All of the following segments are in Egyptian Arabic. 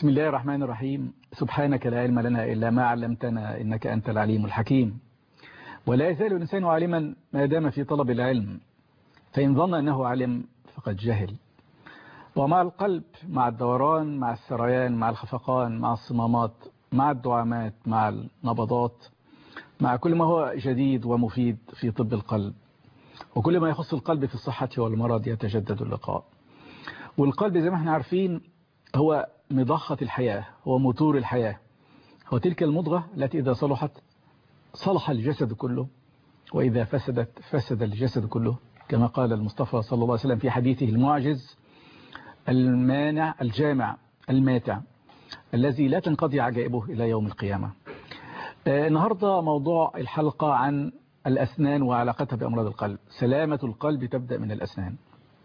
بسم الله الرحمن الرحيم سبحانك لا علم لنا إلا ما علمتنا إنك أنت العليم الحكيم ولا يزال الإنسان عالما ما دام في طلب العلم فإن ظن أنه علم فقد جهل ومع القلب مع الدوران مع السريان مع الخفقان مع الصمامات مع الدعامات مع النبضات مع كل ما هو جديد ومفيد في طب القلب وكل ما يخص القلب في الصحة والمرض يتجدد اللقاء والقلب زي ما احنا عارفين هو مضخة الحياة هو موتور الحياة هو تلك المضغة التي إذا صلحت صلح الجسد كله وإذا فسدت فسد الجسد كله كما قال المصطفى صلى الله عليه وسلم في حديثه المعجز المانع الجامع الماتع الذي لا تنقضي عجائبه إلى يوم القيامة النهاردة موضوع الحلقة عن الأسنان وعلاقتها بأمراض القلب سلامة القلب تبدأ من الأسنان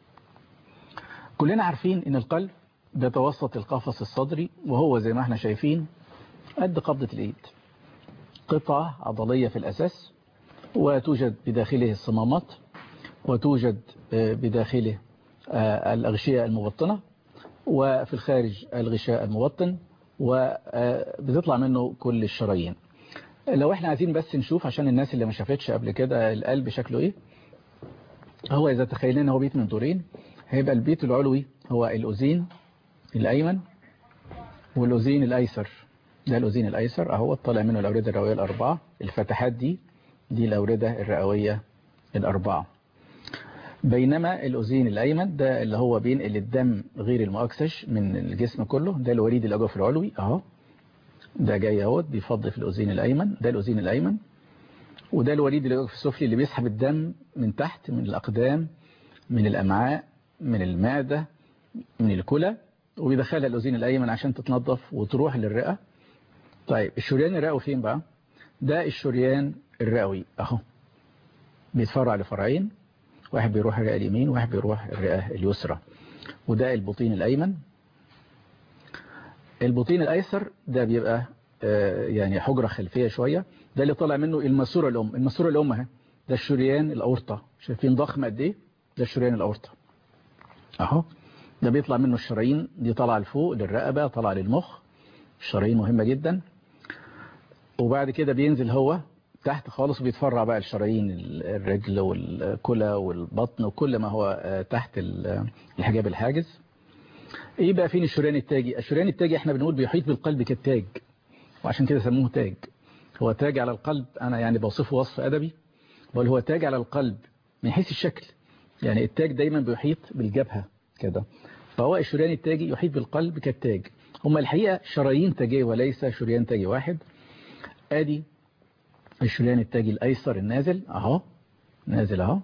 كلنا عارفين أن القلب بيتوسط القفص الصدري وهو زي ما احنا شايفين قد قبضة الإيد قطعة عضلية في الأساس وتوجد بداخله الصمامات وتوجد بداخله الأغشية المبطنة وفي الخارج الغشاء المبطن وبتطلع منه كل الشرايين لو احنا عايزين بس نشوف عشان الناس اللي ما شافتش قبل كده القلب شكله ايه هو اذا تخيلنا هو بيت من دورين هيبقى البيت العلوي هو الأذين الأيمن والأذين الأيسر ده الأذين الأيسر اهو طالع منه الأوردة الرئوية الأربعة الفتحات دي دي الأوردة الرئوية الأربعة بينما الأذين الأيمن ده اللي هو بينقل الدم غير المؤكسج من الجسم كله ده الوريد الأجوف العلوي اهو ده جاي اهوت بيفضي في الأذين الأيمن ده الأذين الأيمن وده الوريد الأجوف السفلي اللي بيسحب الدم من تحت من الأقدام من الأمعاء من المعدة من الكلى وبيدخلها الأذين الأيمن عشان تتنظف وتروح للرئة طيب الشريان الرئوي فين بقى ده الشريان الرئوي اهو بيتفرع لفرعين واحد بيروح الرئة اليمين وواحد بيروح الرئة اليسرى وده البطين الأيمن البطين الأيسر ده بيبقى يعني حجرة خلفية شوية ده اللي طالع منه الماسورة الأم الماسورة الأم اهي ده الشريان الأورطة شايفين ضخم قد ايه ده الشريان الأورطة اهو ده بيطلع منه الشرايين دي طالعه لفوق للرقبة طالعه للمخ الشرايين مهمة جدا وبعد كده بينزل هو تحت خالص وبيتفرع بقى الشرايين الرجل والكلى والبطن وكل ما هو تحت الحجاب الحاجز ايه بقى فين الشريان التاجي الشريان التاجي احنا بنقول بيحيط بالقلب كالتاج وعشان كده سموه تاج هو تاج على القلب انا يعني بوصفه وصف ادبي بقول هو تاج على القلب من حيث الشكل يعني التاج دايما بيحيط بالجبهة كده فهو الشريان التاجي يحيط بالقلب كالتاج هما الحقيقة شرايين تاجية وليس شريان تاجي واحد ادي الشريان التاجي الايسر النازل اهو نازل اهو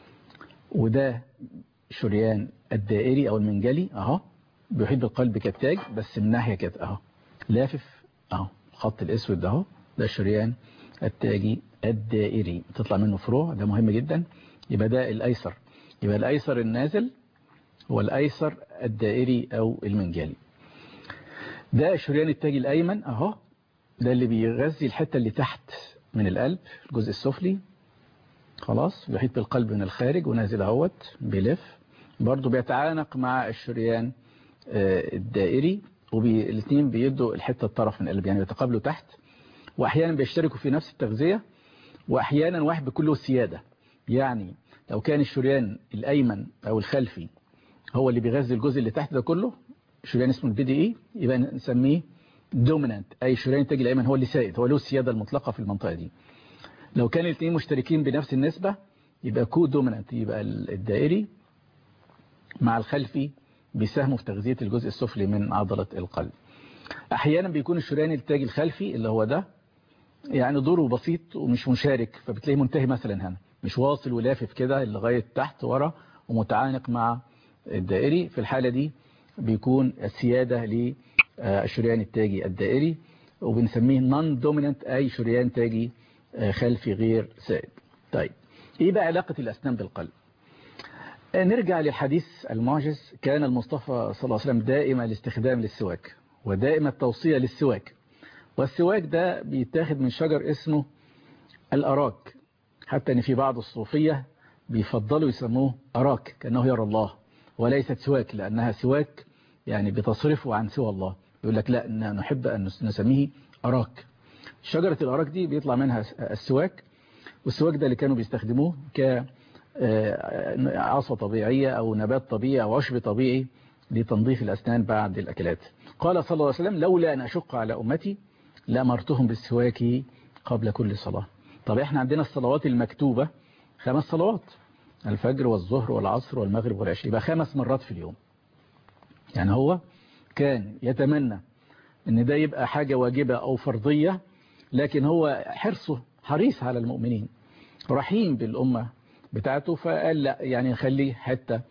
وده شريان الدائري او المنجلي اهو بيحيط بالقلب كالتاج بس من ناحية كده اهو لافف اهو الخط الاسود ده اهو ده الشريان التاجي الدائري تطلع منه فروع ده مهم جدا يبقى ده الايسر يبقى الايسر النازل هو الايسر الدائري او المنجلي ده الشريان التاجي الايمن اهو ده اللي بيغذي الحتة اللي تحت من القلب الجزء السفلي خلاص بيحيط بالقلب من الخارج ونازل اهوت بيلف برضه بيتعانق مع الشريان الدائري والاثنين بيدوا الحتة الطرف من القلب يعني بيتقابلوا تحت واحيانا بيشتركوا في نفس التغذية واحيانا واحد بيكون له سيادة يعني لو كان الشريان الايمن او الخلفي هو اللي بيغذي الجزء اللي تحت ده كله شريان اسمه البي دي اي يبقى نسميه دومينانت اي شريان التاج الايمن هو اللي سائد هو له السيادة المطلقة في المنطقة دي لو كان الاثنين مشتركين بنفس النسبة يبقى كو دومينانت يبقى الدائري مع الخلفي بيساهموا في تغذية الجزء السفلي من عضلة القلب احيانا بيكون الشريان التاجي الخلفي اللي هو ده يعني دوره بسيط ومش مشارك فبتلاقيه منتهي مثلا هنا مش واصل ولافف كده لغاية تحت ورا ومتعانق مع الدائري في الحالة دي بيكون السيادة للشريان التاجي الدائري وبنسميه نون دومينانت اي شريان تاجي خلفي غير سائد طيب ايه بقى علاقة الاسنان بالقلب نرجع للحديث المعجز كان المصطفى صلى الله عليه وسلم دائما الاستخدام للسواك ودائما التوصية للسواك والسواك ده بيتاخد من شجر اسمه الأراك حتى ان في بعض الصوفية بيفضلوا يسموه أراك كأنه يرى الله وليست سواك لأنها سواك يعني بتصرفه عن سوى الله يقول لك لا نحب أن نسميه أراك شجرة الأراك دي بيطلع منها السواك والسواك ده اللي كانوا بيستخدموه ك عصا طبيعية أو نبات طبيعي أو عشب طبيعي لتنظيف الأسنان بعد الأكلات قال صلى الله عليه وسلم لولا أن أشق على أمتي لأمرتهم بالسواك قبل كل صلاة طب احنا عندنا الصلوات المكتوبة خمس صلوات الفجر والظهر والعصر والمغرب والعشاء يبقى خمس مرات في اليوم يعني هو كان يتمنى ان ده يبقى حاجة واجبة او فرضية لكن هو حرصه حريص على المؤمنين رحيم بالأمة بتاعته فقال لا يعني نخليه حتى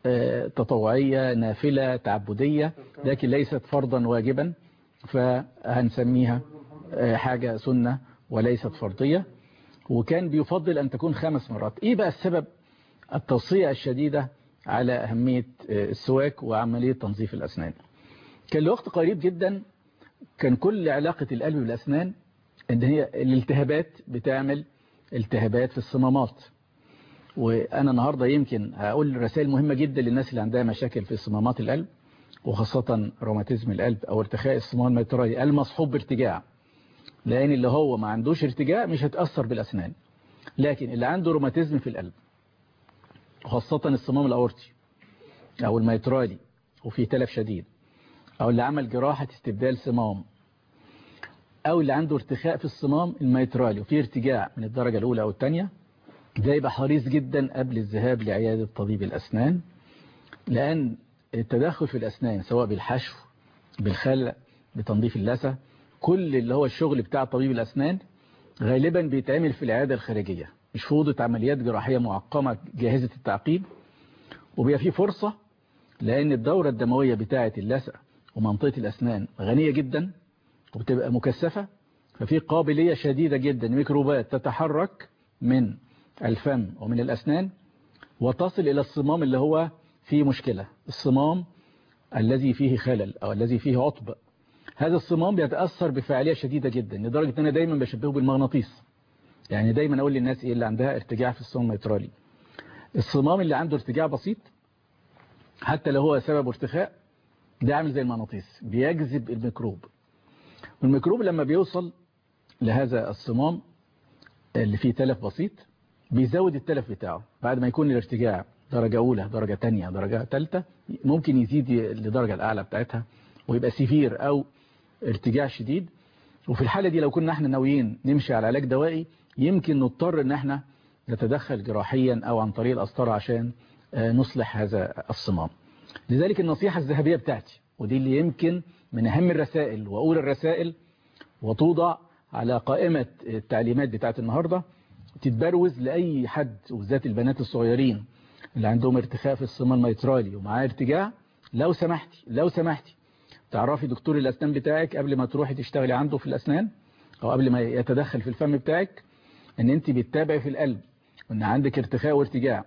تطوعية نافلة تعبدية لكن ليست فرضا واجبا فهنسميها حاجة سنة وليست فرضية وكان بيفضل أن تكون خمس مرات إيه بقى السبب التوصية الشديدة على أهمية السواك وعملية تنظيف الأسنان كان لوقت قريب جدا كان كل علاقة القلب بالأسنان ان هي الالتهابات بتعمل التهابات في الصمامات وأنا النهاردة يمكن هقول رسائل مهمة جدا للناس اللي عندها مشاكل في صمامات القلب وخاصة روماتيزم القلب أو ارتخاء الصمام الميترالي المصحوب بارتجاع لأن اللي هو ما عندوش ارتجاع مش هتأثر بالأسنان لكن اللي عنده روماتيزم في القلب وخاصة الصمام الأورطي أو الميترالي وفيه تلف شديد أو اللي عمل جراحة استبدال صمام أو اللي عنده ارتخاء في الصمام الميترالي وفيه ارتجاع من الدرجة الأولى أو الثانية ده يبقى حريص جدا قبل الذهاب لعيادة طبيب الأسنان لأن التدخل في الأسنان سواء بالحشو بالخلع بتنظيف اللثة كل اللي هو الشغل بتاع طبيب الأسنان غالبا بيتعمل في العيادة الخارجية مش في أوضة عمليات جراحية معقمة جاهزة التعقيم وبيبقى في فرصة لأن الدورة الدموية بتاعة اللثة ومنطقة الأسنان غنية جدا وبتبقى مكثفة ففي قابلية شديدة جدا ميكروبات تتحرك من الفم ومن الأسنان وتصل إلى الصمام اللي هو فيه مشكلة الصمام الذي فيه خلل أو الذي فيه عطب هذا الصمام بيتأثر بفعالية شديدة جدا لدرجة أن أنا دايما بشبهه بالمغناطيس يعني دايما أقول للناس إيه اللي عندها ارتجاع في الصمام الميترالي الصمام اللي عنده ارتجاع بسيط حتى لو هو سبب ارتخاء ده عامل زي المغناطيس بيجذب الميكروب والميكروب لما بيوصل لهذا الصمام اللي فيه تلف بسيط بيزود التلف بتاعه بعد ما يكون الارتجاع درجة أولى درجة تانية درجة ثالثة ممكن يزيد لدرجة الأعلى بتاعتها ويبقى سيفير أو ارتجاع شديد وفي الحالة دي لو كنا احنا ناويين نمشي على علاج دوائي يمكن نضطر ان احنا نتدخل جراحيا أو عن طريق الأسطرة عشان نصلح هذا الصمام لذلك النصيحة الذهبية بتاعتي ودي اللي يمكن من أهم الرسائل وأولى الرسائل وتوضع على قائمة التعليمات بتاعت النهاردة تتبروز لأي حد وبالذات البنات الصغيرين اللي عندهم ارتخاء في الصمام الميترالي ومعاه ارتجاع لو سمحتي لو سمحتي تعرفي دكتور الأسنان بتاعك قبل ما تروحي تشتغلي عنده في الأسنان أو قبل ما يتدخل في الفم بتاعك ان انت بتتابعي في القلب وان عندك ارتخاء وارتجاع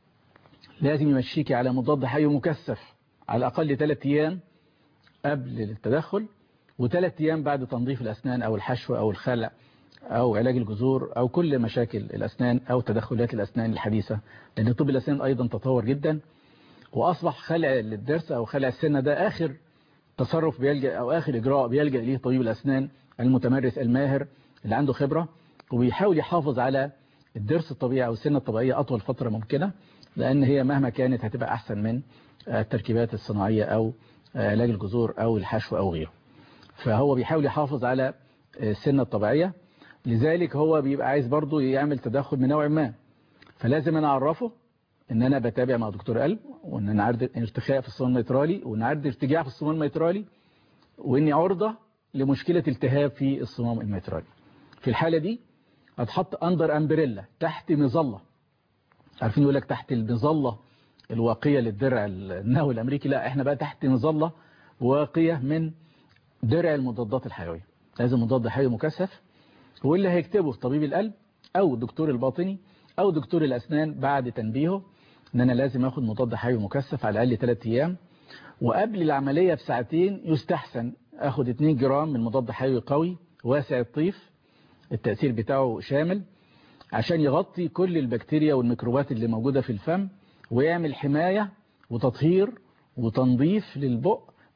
لازم يمشيكي على مضاد حيوي مكثف على الأقل 3 أيام قبل التدخل وثلاث أيام بعد تنظيف الأسنان أو الحشو أو الخلع أو علاج الجذور أو كل مشاكل الأسنان أو تدخلات الأسنان الحديثة لأن طب الأسنان أيضا تطور جدا وأصبح خلع للضرس أو خلع السنة ده آخر تصرف بيلجأ أو آخر إجراء بيلجأ إليه طبيب الأسنان المتمرس الماهر اللي عنده خبرة وبيحاول يحافظ على الضرس الطبيعي أو السنة الطبيعية أطول فترة ممكنة لأن هي مهما كانت هتبقى أحسن من التركيبات الصناعية أو علاج الجذور أو الحشو أو غيره فهو بيحاول يحافظ على السنة الطبيعية لذلك هو بيبقى عايز برضه يعمل تدخل من نوع ما فلازم أنا أعرفه ان انا بتابع مع دكتور قلب وان انا عندي ارتخاء في الصمام الميترالي وان عندي ارتجاع في الصمام الميترالي واني عرضة لمشكلة التهاب في الصمام الميترالي في الحالة دي هتحط اندر امبريلا تحت مظلة عارفين يقول لك تحت المظلة الواقية للدرع النووي الامريكي لا احنا بقى تحت مظلة واقية من درع المضادات الحيوية لازم مضاد حيوي مكثف واللي هيكتبه طبيب القلب او الدكتور الباطني او دكتور الاسنان بعد تنبيهه ان انا لازم اخد مضاد حيوي مكثف على الاقل 3 ايام وقبل العملية بساعتين يستحسن اخد 2 جرام من مضاد حيوي قوي واسع الطيف التأثير بتاعه شامل عشان يغطي كل البكتيريا والميكروبات اللي موجودة في الفم ويعمل حماية وتطهير وتنظيف للبق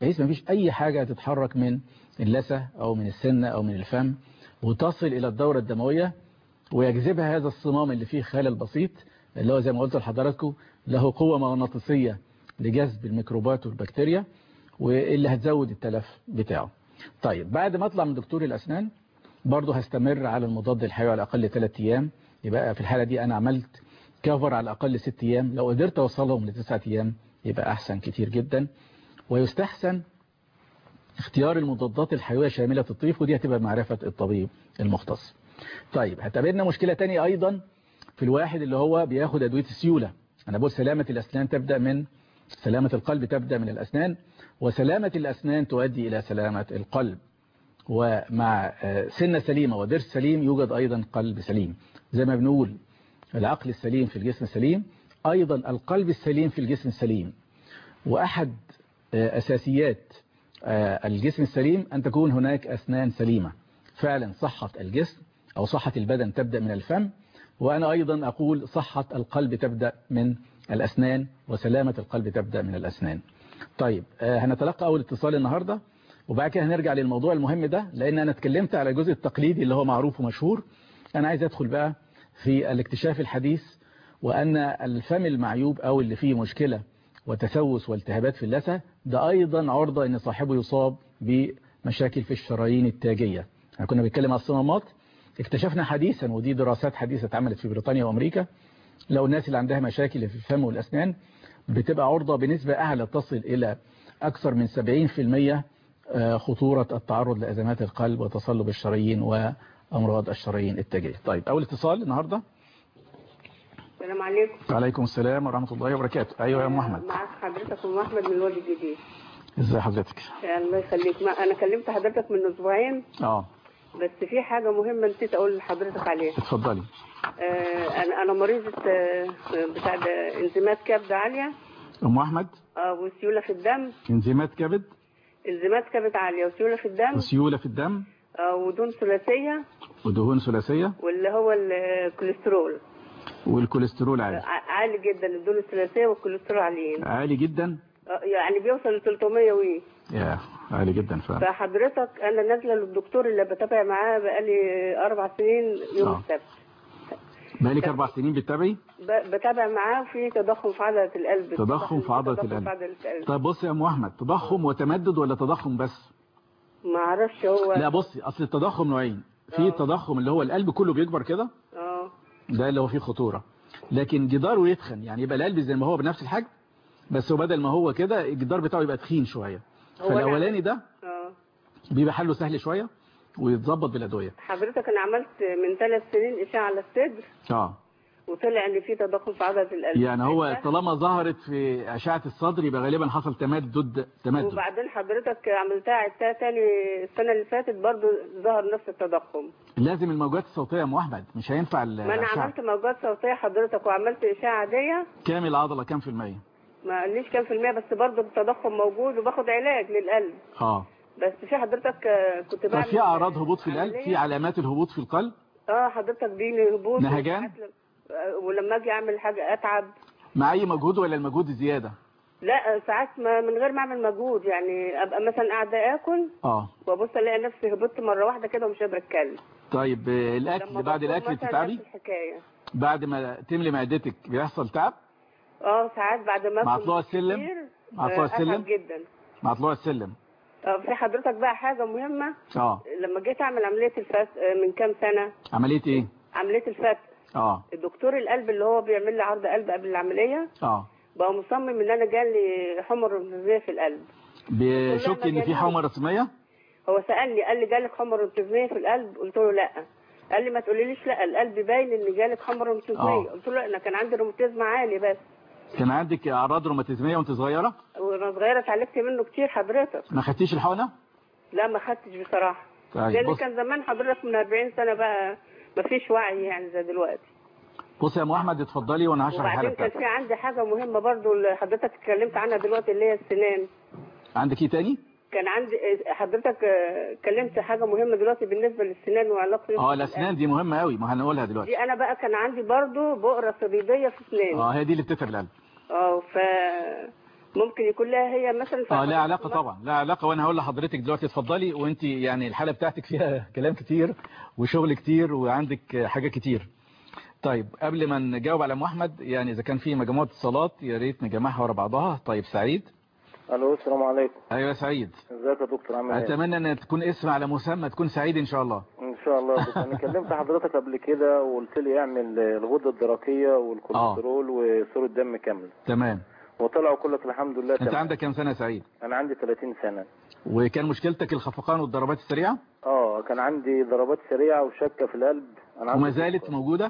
بحيث ما فيش اي حاجة تتحرك من اللثة او من السنة او من الفم وتصل الى الدورة الدموية ويجذبها هذا الصمام اللي فيه خلل بسيط اللي هو زي ما قلت لحضراتكم له قوة مغناطيسية لجذب الميكروبات والبكتيريا واللي هتزود التلف بتاعه طيب بعد ما اطلع من دكتور الاسنان برضه هستمر على المضاد الحيوي على الاقل 3 ايام يبقى في الحالة دي انا عملت كفر على الاقل 6 ايام لو قدرت اوصلهم لتسعة ايام يبقى احسن كتير جدا ويستحسن اختيار المضادات الحيوية شاملة الطيف ودي هتبقى معرفة الطبيب المختص طيب هتقابلنا مشكلة تانية ايضا في الواحد اللي هو بياخد ادوية السيولة انا بقول سلامة الاسنان تبدأ من سلامة القلب تبدأ من الاسنان وسلامة الاسنان تؤدي الى سلامة القلب ومع سنة سليمة وضرس سليم يوجد ايضا قلب سليم زي ما بنقول العقل السليم في الجسم السليم ايضا القلب السليم في الجسم السليم واحد اساسيات الجسم السليم ان تكون هناك اسنان سليمة فعلا صحة الجسم او صحة البدن تبدأ من الفم وأنا أيضا أقول صحة القلب تبدأ من الأسنان وسلامة القلب تبدأ من الأسنان طيب هنتلقى أول اتصال النهاردة وبعد كده هنرجع للموضوع المهم ده لأن أنا اتكلمت على الجزء التقليدي اللي هو معروف ومشهور أنا عايز أدخل بقى في الاكتشاف الحديث وأن الفم المعيوب أو اللي فيه مشكلة وتسوس والتهابات في اللثة ده أيضا عرضة أن صاحبه يصاب بمشاكل في الشرايين التاجية احنا كنا بنتكلم على الصمامات اكتشفنا حديثا ودي دراسات حديثة اتعملت في بريطانيا وامريكا لو الناس اللي عندها مشاكل في الفم والاسنان بتبقى عرضة بنسبة اعلى تصل الى اكثر من 70% خطورة التعرض لازمات القلب وتصلب الشرايين وامراض الشرايين التاجية طيب اول اتصال النهاردة السلام عليكم وعليكم السلام ورحمة الله وبركاته ايوه يا ام احمد معاك حضرتك ام احمد من الوادي الجديد ازي حضرتك الله يخليك ما انا كلمت حضرتك من اسبوعين اه بس في حاجة مهمة نسيت أقول لحضرتك عليها اتفضلي آه أنا أنا مريضة آه بتاع ده انزيمات كبد عالية ام احمد آه وسيولة في الدم انزيمات كبد انزيمات كبد عالية وسيولة في الدم وسيولة في الدم آه ودهون ثلاثية ودهون ثلاثية واللي هو الكوليسترول والكوليسترول عالي عالي جدا الدهون الثلاثية والكوليسترول عاليين عالي جدا يعني بيوصل ل 300 وي يا عالي جدا فعلا فحضرتك انا نازله للدكتور اللي بتابع معاه بقالي اربع سنين يوم آه. السبت بقالك اربع سنين بتتابعي ب- بتابع معاه في تضخم في عضله القلب تضخم في عضلة تضخم القلب. في عضله القلب طيب بصي يا ام احمد تضخم وتمدد ولا تضخم بس ما اعرفش هو لا بصي اصل التضخم نوعين في آه. التضخم اللي هو القلب كله بيكبر كده اه ده اللي هو فيه خطورة لكن جداره يتخن يعني يبقى القلب زي ما هو بنفس الحجم بس هو بدل ما هو كده الجدار بتاعه يبقى تخين شوية هو فالاولاني ده اه بيبقى حله سهل شوية ويتظبط بالادويه حضرتك انا عملت من ثلاث سنين اشعه على الصدر اه وطلع ان في تضخم في عضله القلب يعني هو طالما ظهرت في اشعه الصدر يبقى غالبا حصل تمدد تمدد وبعدين حضرتك عملتها عدتها تاني السنه اللي فاتت برضو ظهر نفس التضخم لازم الموجات الصوتيه يا ام احمد مش هينفع ما انا الاشعه عملت موجات صوتيه حضرتك وعملت اشعه عاديه كام العضله كام في الميه ما قاليش كام في المية بس برضه التضخم موجود وباخد علاج للقلب اه بس في حضرتك آه، كنت طب بعمل في اعراض هبوط في القلب عملية. في علامات الهبوط في القلب اه حضرتك بيجي هبوط نهجان؟ وساعات ل- آه، ولما اجي اعمل حاجه اتعب مع اي مجهود ولا المجهود زياده لا آه، ساعات ما من غير ما اعمل مجهود يعني ابقى مثلا قاعده اكل اه وابص الاقي نفسي هبطت مره واحده كده ومش قادره اتكلم طيب آه، لما الاكل بعد بطلب الاكل مثلاً بتتعبي نفس الحكايه بعد ما تملي معدتك بيحصل تعب اه ساعات بعد ما مع آكل طلوع السلم؟ كتير، مع آه، طلوع أتعب السلم؟ جدا مع طلوع السلم آه، في حضرتك بقى حاجه مهمه اه لما جيت اعمل عمليه الفتق آه، من كام سنه عمليه ايه عمليه الفتق اه الدكتور القلب اللي هو بيعمل لي عرض قلب قبل العمليه اه بقى مصمم ان انا جالي حمى روماتيزميه في القلب بيشك ان في حمى رسميه هو سالني قال لي جالك حمى روماتيزميه في القلب قلت له لا قال لي ما تقوليليش لا القلب باين ان جالك حمى روماتيزميه آه. قلت له لا انا كان عندي روماتيزم عالي بس كان عندك اعراض روماتيزميه وانت صغيره وانا صغيره اتعالجت منه كتير حضرتك ما خدتيش الحقنه لا ما خدتش بصراحه طيب لان بص كان زمان حضرتك من 40 سنه بقى ما فيش وعي يعني زي دلوقتي بص يا ام احمد اتفضلي وانا هشرح الحاله وبعدين كان بتاعتك في عندي حاجه مهمه برضو اللي حضرتك اتكلمت عنها دلوقتي اللي هي السنان عندك ايه تاني كان عندي حضرتك آه، اتكلمت حاجه مهمه دلوقتي بالنسبه للسنان وعلاقه اه الاسنان دي مهمه قوي ما هنقولها دلوقتي دي انا بقى كان عندي برضو بؤره صديديه في اسناني اه هي دي اللي بتتعب القلب اه ف ممكن يكون لها هي مثلا في اه لا حضرتك علاقة الله. طبعا لا علاقة وانا هقول لحضرتك دلوقتي اتفضلي وانت يعني الحالة بتاعتك فيها كلام كتير وشغل كتير وعندك حاجة كتير طيب قبل ما نجاوب على ام احمد يعني اذا كان في مجموعة اتصالات يا ريت نجمعها ورا بعضها طيب سعيد الو السلام عليكم ايوه يا سعيد ازيك يا دكتور عامل ايه اتمنى ان تكون اسم على مسمى تكون سعيد ان شاء الله ان شاء الله بس انا كلمت حضرتك قبل كده وقلت لي اعمل الغده الدرقيه والكوليسترول وصوره دم كامله تمام وطلعوا كلك الحمد لله انت تمام. عندك كام سنة يا سعيد انا عندي 30 سنه وكان مشكلتك الخفقان والضربات السريعة اه كان عندي ضربات سريعه وشكه في القلب انا عندي وما زالت سكر. موجودة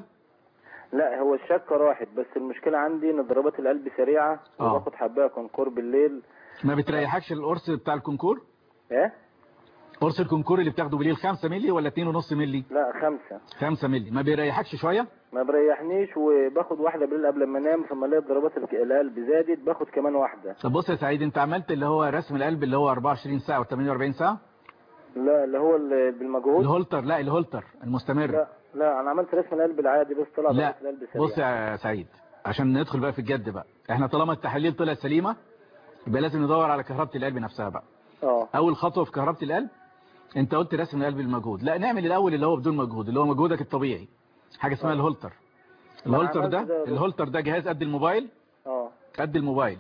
لا هو الشكه راحت بس المشكله عندي ان ضربات القلب سريعه آه. وباخد حبايه كونكور بالليل ما بتريحكش القرص بتاع الكونكور ايه قرص الكونكور اللي بتاخده بالليل 5 مللي ولا 2.5 مللي لا خمسة 5 مللي ما بيريحكش شوية ما بريحنيش وباخد واحدة بالليل قبل ما انام فما الاقي ضربات الك- القلب زادت باخد كمان واحدة طب بص يا سعيد انت عملت اللي هو رسم القلب اللي هو 24 ساعة و 48 ساعة لا اللي هو اللي بالمجهود الهولتر لا الهولتر المستمر لا لا انا عملت رسم القلب العادي بس طلع لا ضربات القلب سريعة بص يا سعيد عشان ندخل بقى في الجد بقى احنا طالما التحاليل طلعت سليمة يبقى لازم ندور على كهربة القلب نفسها بقى اه اول خطوة في كهربة القلب انت قلت رسم القلب بالمجهود لا نعمل الاول اللي هو بدون مجهود اللي هو مجهودك الطبيعي حاجة اسمها آه. الهولتر ما الهولتر عملت ده ده يا دكتور. الهولتر ده جهاز قد الموبايل اه قد الموبايل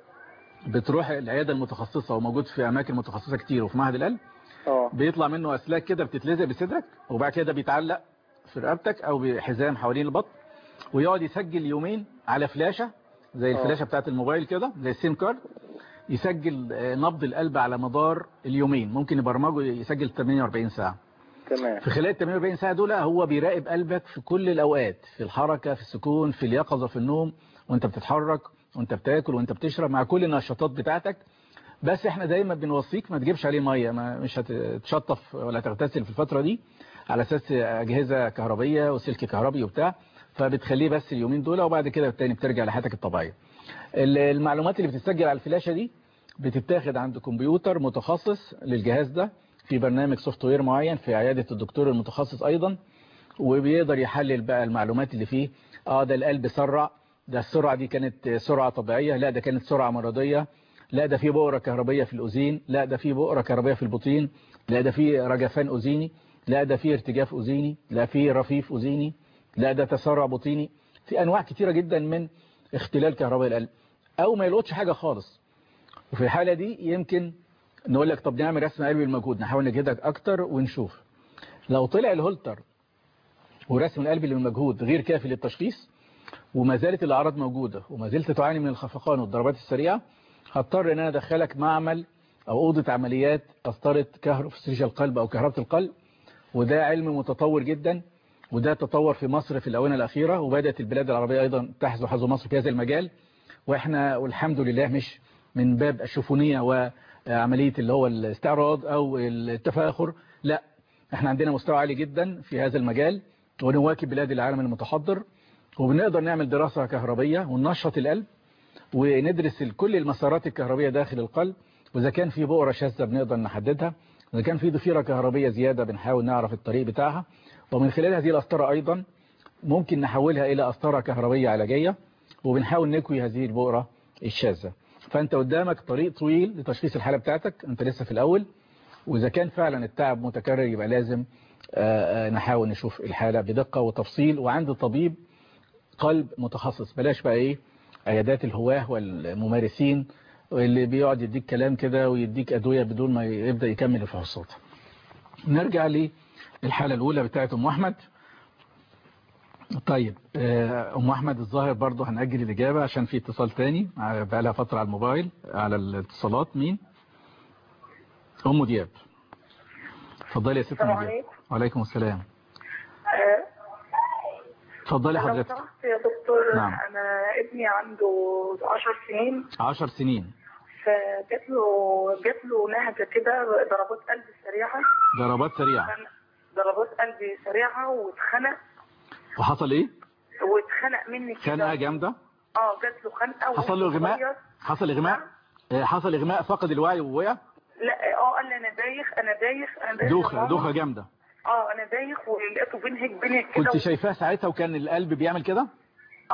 بتروح العيادة المتخصصة وموجود في أماكن متخصصة كتير وفي معهد القلب اه بيطلع منه أسلاك كده بتتلزق بصدرك وبعد كده بيتعلق في رقبتك أو بحزام حوالين البطن ويقعد يسجل يومين على فلاشة زي آه. الفلاشة بتاعت الموبايل كده زي السيم كارد يسجل آه، نبض القلب على مدار اليومين ممكن يبرمجه يسجل 48 ساعة تمام في خلال 48 ساعة دول هو بيراقب قلبك في كل الأوقات في الحركة في السكون في اليقظة في النوم وانت بتتحرك وانت بتاكل وانت بتشرب مع كل النشاطات بتاعتك بس احنا دايما بنوصيك ما تجيبش عليه مية ما مش هتشطف ولا تغتسل في الفترة دي على أساس أجهزة كهربية وسلك كهربي وبتاع فبتخليه بس اليومين دول وبعد كده التاني بترجع لحياتك الطبيعية ال- المعلومات اللي بتتسجل على الفلاشة دي بتتاخد عند كمبيوتر متخصص للجهاز ده في برنامج سوفت وير معين في عيادة الدكتور المتخصص أيضا وبيقدر يحلل بقى المعلومات اللي فيه اه ده القلب سرع ده السرعة دي كانت سرعة طبيعية لا ده كانت سرعة مرضية لا ده في بؤرة كهربية في الأذين لا ده في بؤرة كهربية في البطين لا ده في رجفان أذيني لا ده في ارتجاف أذيني لا في رفيف أذيني لا ده تسرع بطيني في أنواع كتيرة جدا من اختلال كهرباء القلب أو ما يلقطش حاجة خالص وفي الحالة دي يمكن نقول لك طب نعمل رسم قلبي بالمجهود نحاول نجهدك أكتر ونشوف لو طلع الهولتر ورسم القلب اللي بالمجهود غير كافي للتشخيص وما زالت الأعراض موجودة وما زلت تعاني من الخفقان والضربات السريعة هضطر ان انا ادخلك معمل او اوضه عمليات قسطره كهروفسيولوجيا القلب او كهرباء القلب وده علم متطور جدا وده تطور في مصر في الاونه الاخيره وبدات البلاد العربيه ايضا تحذو حظو مصر في هذا المجال واحنا والحمد لله مش من باب الشفونيه وعمليه اللي هو الاستعراض او التفاخر لا احنا عندنا مستوى عالي جدا في هذا المجال ونواكب بلاد العالم المتحضر وبنقدر نعمل دراسه كهربيه وننشط القلب وندرس كل المسارات الكهربية داخل القلب وإذا كان في بؤرة شاذة بنقدر نحددها إذا كان في ضفيرة كهربية زيادة بنحاول نعرف الطريق بتاعها ومن خلال هذه الأسطرة أيضا ممكن نحولها إلى أسطرة كهربية علاجية وبنحاول نكوي هذه البؤرة الشاذة فأنت قدامك طريق طويل لتشخيص الحالة بتاعتك أنت لسه في الأول وإذا كان فعلا التعب متكرر يبقى لازم نحاول نشوف الحالة بدقة وتفصيل وعند طبيب قلب متخصص بلاش بقى إيه عيادات الهواه والممارسين اللي بيقعد يديك كلام كده ويديك أدوية بدون ما يبدأ يكمل الفحوصات نرجع للحالة الأولى بتاعت أم أحمد طيب أم أحمد الظاهر برضو هنأجل الإجابة عشان في اتصال تاني بقى لها فترة على الموبايل على الاتصالات مين أم دياب اتفضلي يا ست السلام أم دياب عليكم. وعليكم السلام آه، اتفضلي لو حضرتك سمحت يا دكتور نعم. انا ابني عنده 10 سنين عشر سنين فجات له جات له نهجه كده ضربات قلب سريعه ضربات سريعة كان ضربات قلب سريعه واتخنق وحصل ايه واتخنق مني كده خنقة جامدة اه جات له خنقه حصل له وهو إغماء صغير. حصل إغماء آه، حصل إغماء فقد الوعي ووقع لا اه قال لي انا دايخ انا دايخ انا دايخ يا دوخة ماما. دوخة جامدة اه انا دايخ ولقيته بينهج بينهج كده كنت و- شايفاه ساعتها وكان القلب بيعمل كده اه انا كنت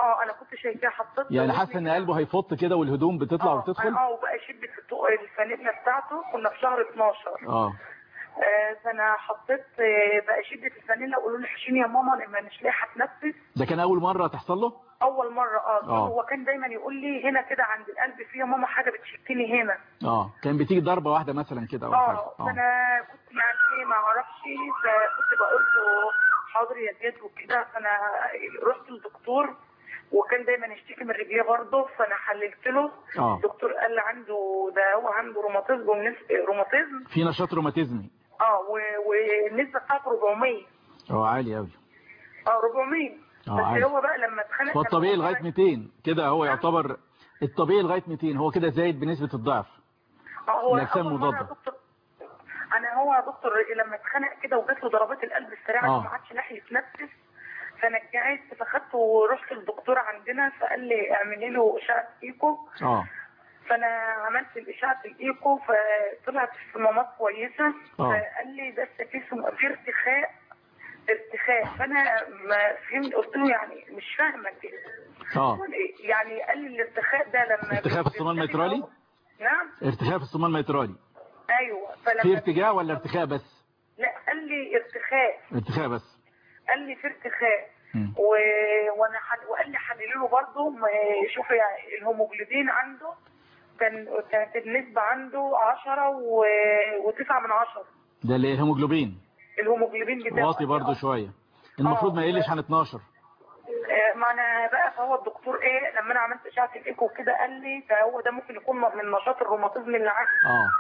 كنت شايفاه حطيت يعني حاسه ان قلبه هيفط كده والهدوم بتطلع اه وتدخل اه وبقى يشد في الطو- الفانيلا بتاعته كنا في شهر 12 اه آه، فانا حطيت آه، بقى شده الفانيلا قولوا لي حشيني يا ماما لما مش لاقي اتنفس ده كان اول مره تحصل له اول مره اه آه. هو كان دايما يقول لي هنا كده عند القلب في يا ماما حاجه بتشتني هنا اه كان بتيجي ضربه واحده مثلا كده او حاجه اه اه فانا كنت يعني ايه ما اعرفش فكنت بقول له حاضر يا جد وكده فانا رحت للدكتور وكان دايما يشتكي من رجليه برضه فانا حللت له اه الدكتور قال لي عنده ده هو عنده روماتيزم ونس- روماتيزم في نشاط روماتيزمي اه و- والنسبه بتاعته 400 اه عالي قوي اه 400 اه بس عالي هو بقى لما اتخانق هو كان الطبيعي هو لغايه طالع- 200 كده هو يعتبر الطبيعي لغايه 200 هو كده زايد بنسبه الضعف اه هو الأجسام أول مرة مضادة. يا دكتور انا هو يا دكتور لما اتخانق كده وجات له ضربات القلب السريعه آه. ما عادش لاحق يتنفس فانا رجعت فخدته ورحت للدكتور عندنا فقال لي اعملي له اشعه ايكو اه فانا عملت الاشعه الايكو فطلعت الصمامات كويسه آه. فقال لي ده السكيسم في ارتخاء ارتخاء فانا ما فهمت قلت له يعني مش فاهمه كده اه يعني قال لي الارتخاء ده لما ارتخاء في الصمام الميترالي؟ نعم ارتخاء في الصمام الميترالي ايوه فلما في ارتجاع ولا ارتخاء بس لا قال لي ارتخاء ارتخاء بس قال لي في ارتخاء مم. و... وانا حل... وقال لي حللي له برضه شوفي يعني الهيموجلوبين عنده كان كانت النسبه عنده 10 و... و9 من 10 ده اللي الهيموجلوبين الهيموجلوبين بتاعه واطي برضو شويه المفروض ما يقلش عن 12 آه، ما انا بقى فهو الدكتور ايه لما انا عملت اشعه الايكو كده قال لي ده هو ده ممكن يكون من نشاط الروماتيزم اللي عنده اه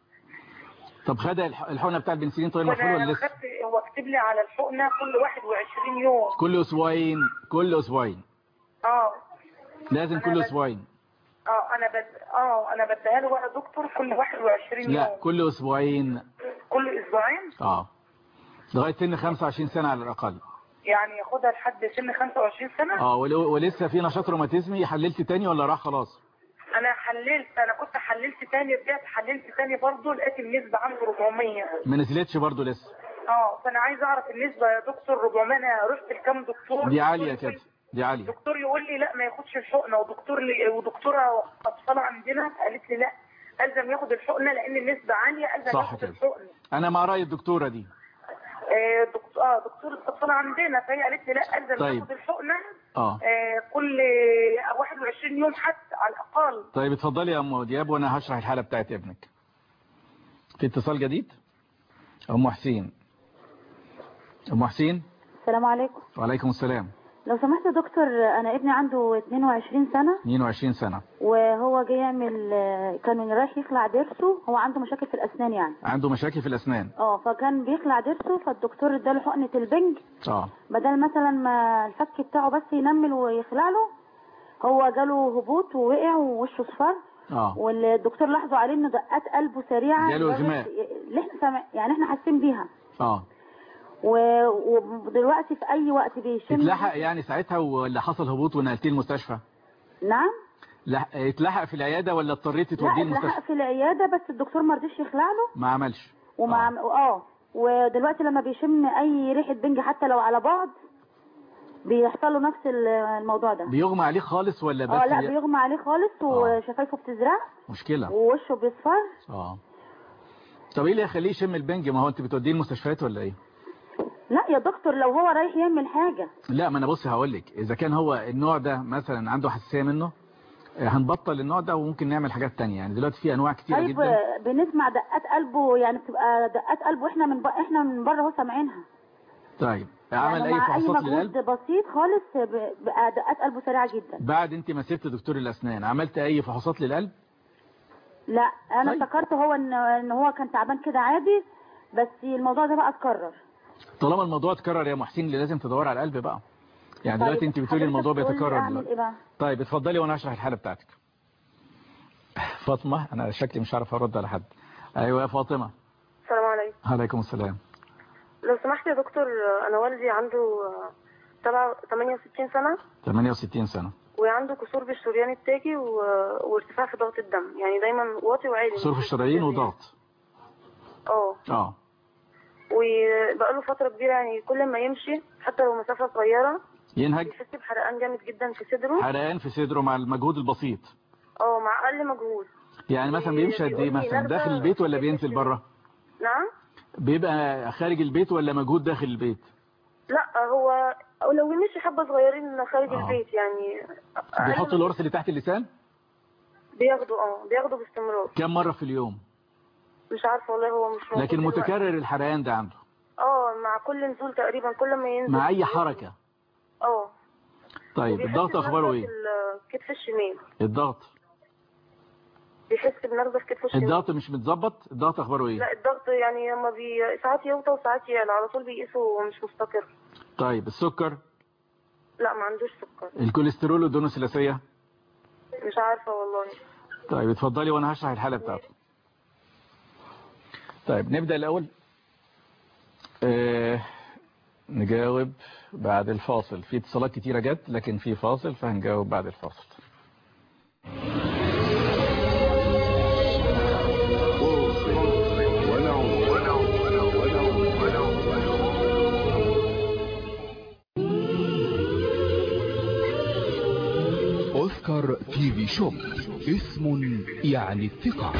طب خد الح- الحقنه بتاع البنسلين طويل المفعول ولا وانا لسه خدت هو كتب لي على الحقنه كل 21 يوم كل اسبوعين كل اسبوعين اه لازم أنا كل بس- اسبوعين اه انا بد... اه انا بديها له بقى دكتور كل 21 لا يوم كل اسبوعين كل اسبوعين اه لغايه سن 25 سنه على الاقل يعني ياخدها لحد سن 25 سنه اه ول- ولسه في نشاط روماتيزمي حللت تاني ولا راح خلاص انا حللت انا كنت حللت تاني رجعت حللت تاني برضه لقيت النسبه عنده 400 ما نزلتش برضو لسه اه فانا عايز اعرف النسبه يا دكتور 400 انا رحت لكام دكتور دي عاليه دكتور كده دي عاليه دكتور يقول لي لا ما ياخدش الحقنه ودكتور لي ودكتوره اطفال عندنا قالت لي لا الزم ياخد الحقنه لان النسبه عاليه الزم صح ياخد كده. الحقنه انا مع راي الدكتوره دي آه دكتور اه دكتور الاطفال عندنا فهي قالت لي لا الزم طيب. ياخد الحقنه اه آه كل 21 يوم حتى على الاقل طيب اتفضلي يا ام دياب وانا هشرح الحاله بتاعت ابنك في اتصال جديد ام حسين ام حسين السلام عليكم وعليكم السلام لو سمحت يا دكتور انا ابني عنده 22 سنة 22 سنه وهو جاي يعمل كان رايح يخلع ضرسه هو عنده مشاكل في الاسنان يعني عنده مشاكل في الاسنان اه فكان بيخلع ضرسه فالدكتور اداله حقنة البنج اه بدل مثلا ما الفك بتاعه بس ينمل ويخلع له هو جاله هبوط ووقع ووشه اصفر اه والدكتور لاحظوا عليه ان دقات قلبه سريعه جاله لدرجة إغماء. اللي احنا سامع يعني احنا حاسين بيها اه و- ودلوقتي في اي وقت بيشم اتلحق يعني ساعتها ولا حصل هبوط ونقلتيه المستشفى نعم لا اتلحق في العياده ولا اضطريتي لا توديه اتلحق المستشفى في العياده بس الدكتور ما رضيش يخلع له ما عملش ومع آه. اه ودلوقتي لما بيشم اي ريحه بنج حتى لو على بعد بيحصل له نفس ال- الموضوع ده بيغمى عليه خالص ولا بس اه لا هي- بيغمى عليه خالص وشفايفه بتزرق مشكله ووشه بيصفر اه طب ايه اللي يخليه يشم البنج ما هو انت بتوديه المستشفيات ولا ايه لا يا دكتور لو هو رايح يعمل حاجه لا ما انا بص هقول لك اذا كان هو النوع ده مثلا عنده حساسيه منه آه، هنبطل النوع ده وممكن نعمل حاجات تانية يعني دلوقتي في انواع كتيره طيب جدا بنسمع دقات قلبه يعني بتبقى دقات قلبه احنا من ب... احنا من بره اهو سامعينها طيب عمل يعني اي مع فحوصات اي للقلب مجهود بسيط خالص ب- بقى دقات قلبه سريعه جدا بعد انت ما سبت دكتور الاسنان عملت اي فحوصات للقلب لا انا طيب. افتكرت هو ان ان هو كان تعبان كده عادي بس الموضوع ده بقى اتكرر طالما الموضوع اتكرر يا محسن اللي لازم تدور على القلب بقى يعني دلوقتي طيب، انت بتقولي حضرتك الموضوع تقول لي بيتكرر اعمل دلوقتي ايه بقى طيب اتفضلي وانا هشرح الحاله بتاعتك فاطمه انا شكلي مش عارف ارد على حد ايوه يا فاطمه السلام عليكم عليكم السلام لو سمحت يا دكتور انا والدي عنده تبع 68 سنه 68 سنه وعنده كسور بالشريان التاجي و... وارتفاع في ضغط الدم يعني دايما واطي وعالي كسور في الشرايين وضغط اه اه وبقاله فتره كبيره يعني كل ما يمشي حتى لو مسافه صغيره ينهج بيحس بحرقان جامد جدا في صدره حرقان في صدره مع المجهود البسيط اه مع اقل مجهود يعني مثلا بيمشي قد ايه بيقول لي مثلا نرجع داخل البيت ولا في بينزل الشمال. بره نعم بيبقى خارج البيت ولا مجهود داخل البيت لا هو أو لو مشي حبه صغيرين خارج آه. البيت يعني أقل بيحط من- القرص اللي تحت اللسان بياخده اه بياخده باستمرار كم مرة في اليوم مش عارفه والله هو مش موجود لكن دلوقتي. متكرر الحرقان ده عنده اه مع كل نزول تقريبا كل ما ينزل مع اي حركة اه طيب وبيحس الضغط اخباره بنرجة ايه في الكتف الشمال الضغط بيحس بنرجة في كتفه الشمال الضغط مش متظبط الضغط اخباره ايه لا الضغط يعني لما بي ساعات يوطى وساعات يعلى على طول بيقيسه مش مستقر طيب السكر لا ما عندوش سكر الكوليسترول والدهون الثلاثيه مش عارفه والله طيب اتفضلي وانا هشرح الحالة بتاعته طيب نبدأ الأول آه نجاوب بعد الفاصل في اتصالات كتيرة جت لكن في فاصل فهنجاوب بعد الفاصل أوسكار تي في شوب اسم يعني الثقة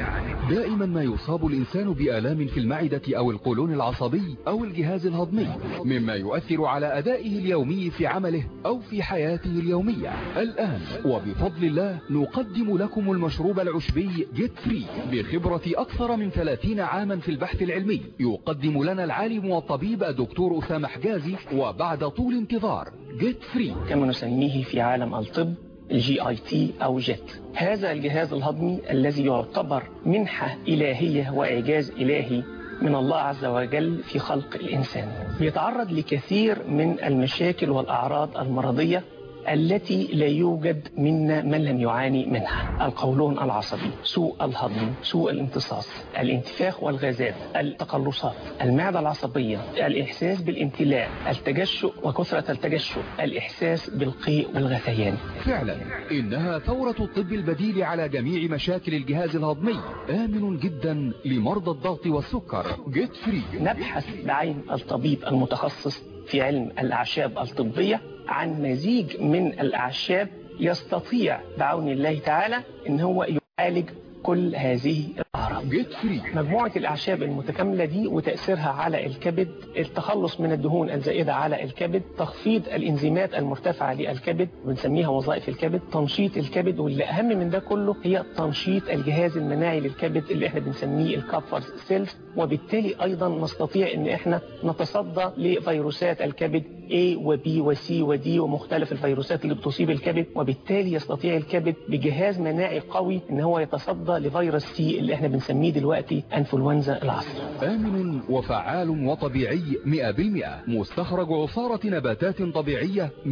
دائما ما يصاب الإنسان بآلام في المعدة أو القولون العصبي أو الجهاز الهضمي مما يؤثر على أدائه اليومي في عمله أو في حياته اليومية الآن وبفضل الله نقدم لكم المشروب العشبي جيت فري بخبرة أكثر من 30 عاما في البحث العلمي يقدم لنا العالم والطبيب الدكتور أسامة حجازي وبعد طول انتظار جيت فري كما نسميه في عالم الطب الجي اي تي او جيت هذا الجهاز الهضمي الذي يعتبر منحة إلهية وإعجاز إلهي من الله عز وجل في خلق الإنسان بيتعرض لكثير من المشاكل والأعراض المرضية التي لا يوجد منا من لم يعاني منها القولون العصبي سوء الهضم سوء الامتصاص الانتفاخ والغازات التقلصات المعدة العصبية الإحساس بالامتلاء التجشؤ وكثرة التجشؤ الإحساس بالقيء والغثيان فعلا إنها ثورة الطب البديل على جميع مشاكل الجهاز الهضمي آمن جدا لمرضى الضغط والسكر جيت فري نبحث بعين الطبيب المتخصص في علم الأعشاب الطبية عن مزيج من الأعشاب يستطيع بعون الله تعالى ان هو يعالج كل هذه الأعراض جيت فري مجموعة الأعشاب المتكاملة دي وتأثيرها على الكبد التخلص من الدهون الزائدة على الكبد تخفيض الإنزيمات المرتفعة للكبد بنسميها وظائف الكبد تنشيط الكبد واللي أهم من ده كله هي تنشيط الجهاز المناعي للكبد اللي احنا بنسميه الكابفر سيلز وبالتالي أيضا نستطيع ان احنا نتصدى لفيروسات الكبد A و B و C و D ومختلف الفيروسات اللي بتصيب الكبد وبالتالي يستطيع الكبد بجهاز مناعي قوي ان هو يتصدى لفيروس سي اللي احنا بنسميه دلوقتي انفلونزا العصر آمن وفعال وطبيعي 100% مستخرج عصارة نباتات طبيعية 100%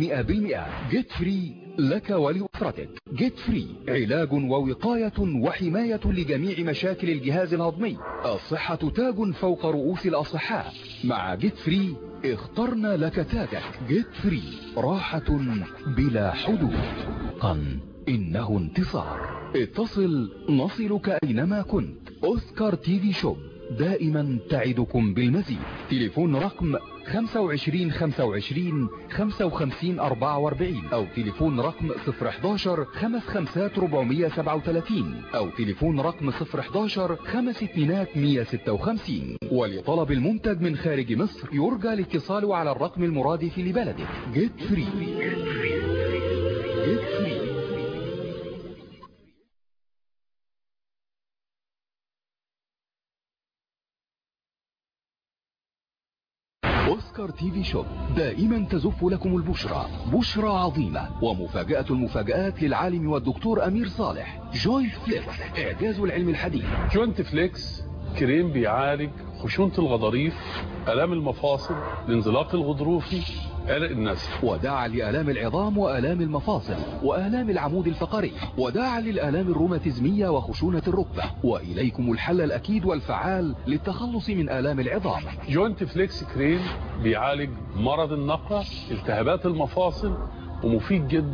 جيت فري لك ولأسرتك جيت فري علاج ووقاية وحماية لجميع مشاكل الجهاز الهضمي الصحة تاج فوق رؤوس الأصحاء مع جيت فري اخترنا لك تاجك جيت فري راحة بلا حدود قن إنه انتصار اتصل نصلك أينما كنت أوسكار تي في شوب دائما تعدكم بالمزيد تليفون رقم 25 25 55 44 أو تليفون رقم 011 55 437 أو تليفون رقم 011 5 2 156 ولطلب المنتج من خارج مصر يرجى الاتصال على الرقم المرادف لبلدك جيت فري جيت فري أوسكار تي في شوب دائما تزف لكم البشرى بشرى عظيمة ومفاجأة المفاجآت للعالم والدكتور أمير صالح جوينت فليكس إعجاز العلم الحديث جوينت فليكس كريم بيعالج خشونة الغضاريف آلام المفاصل الانزلاق الغضروفي قلق النسل وداعا لآلام العظام وآلام المفاصل وآلام العمود الفقري وداعا للآلام الروماتيزمية وخشونة الركبة وإليكم الحل الأكيد والفعال للتخلص من آلام العظام جوينت فليكس كريم بيعالج مرض النقع التهابات المفاصل ومفيد جدا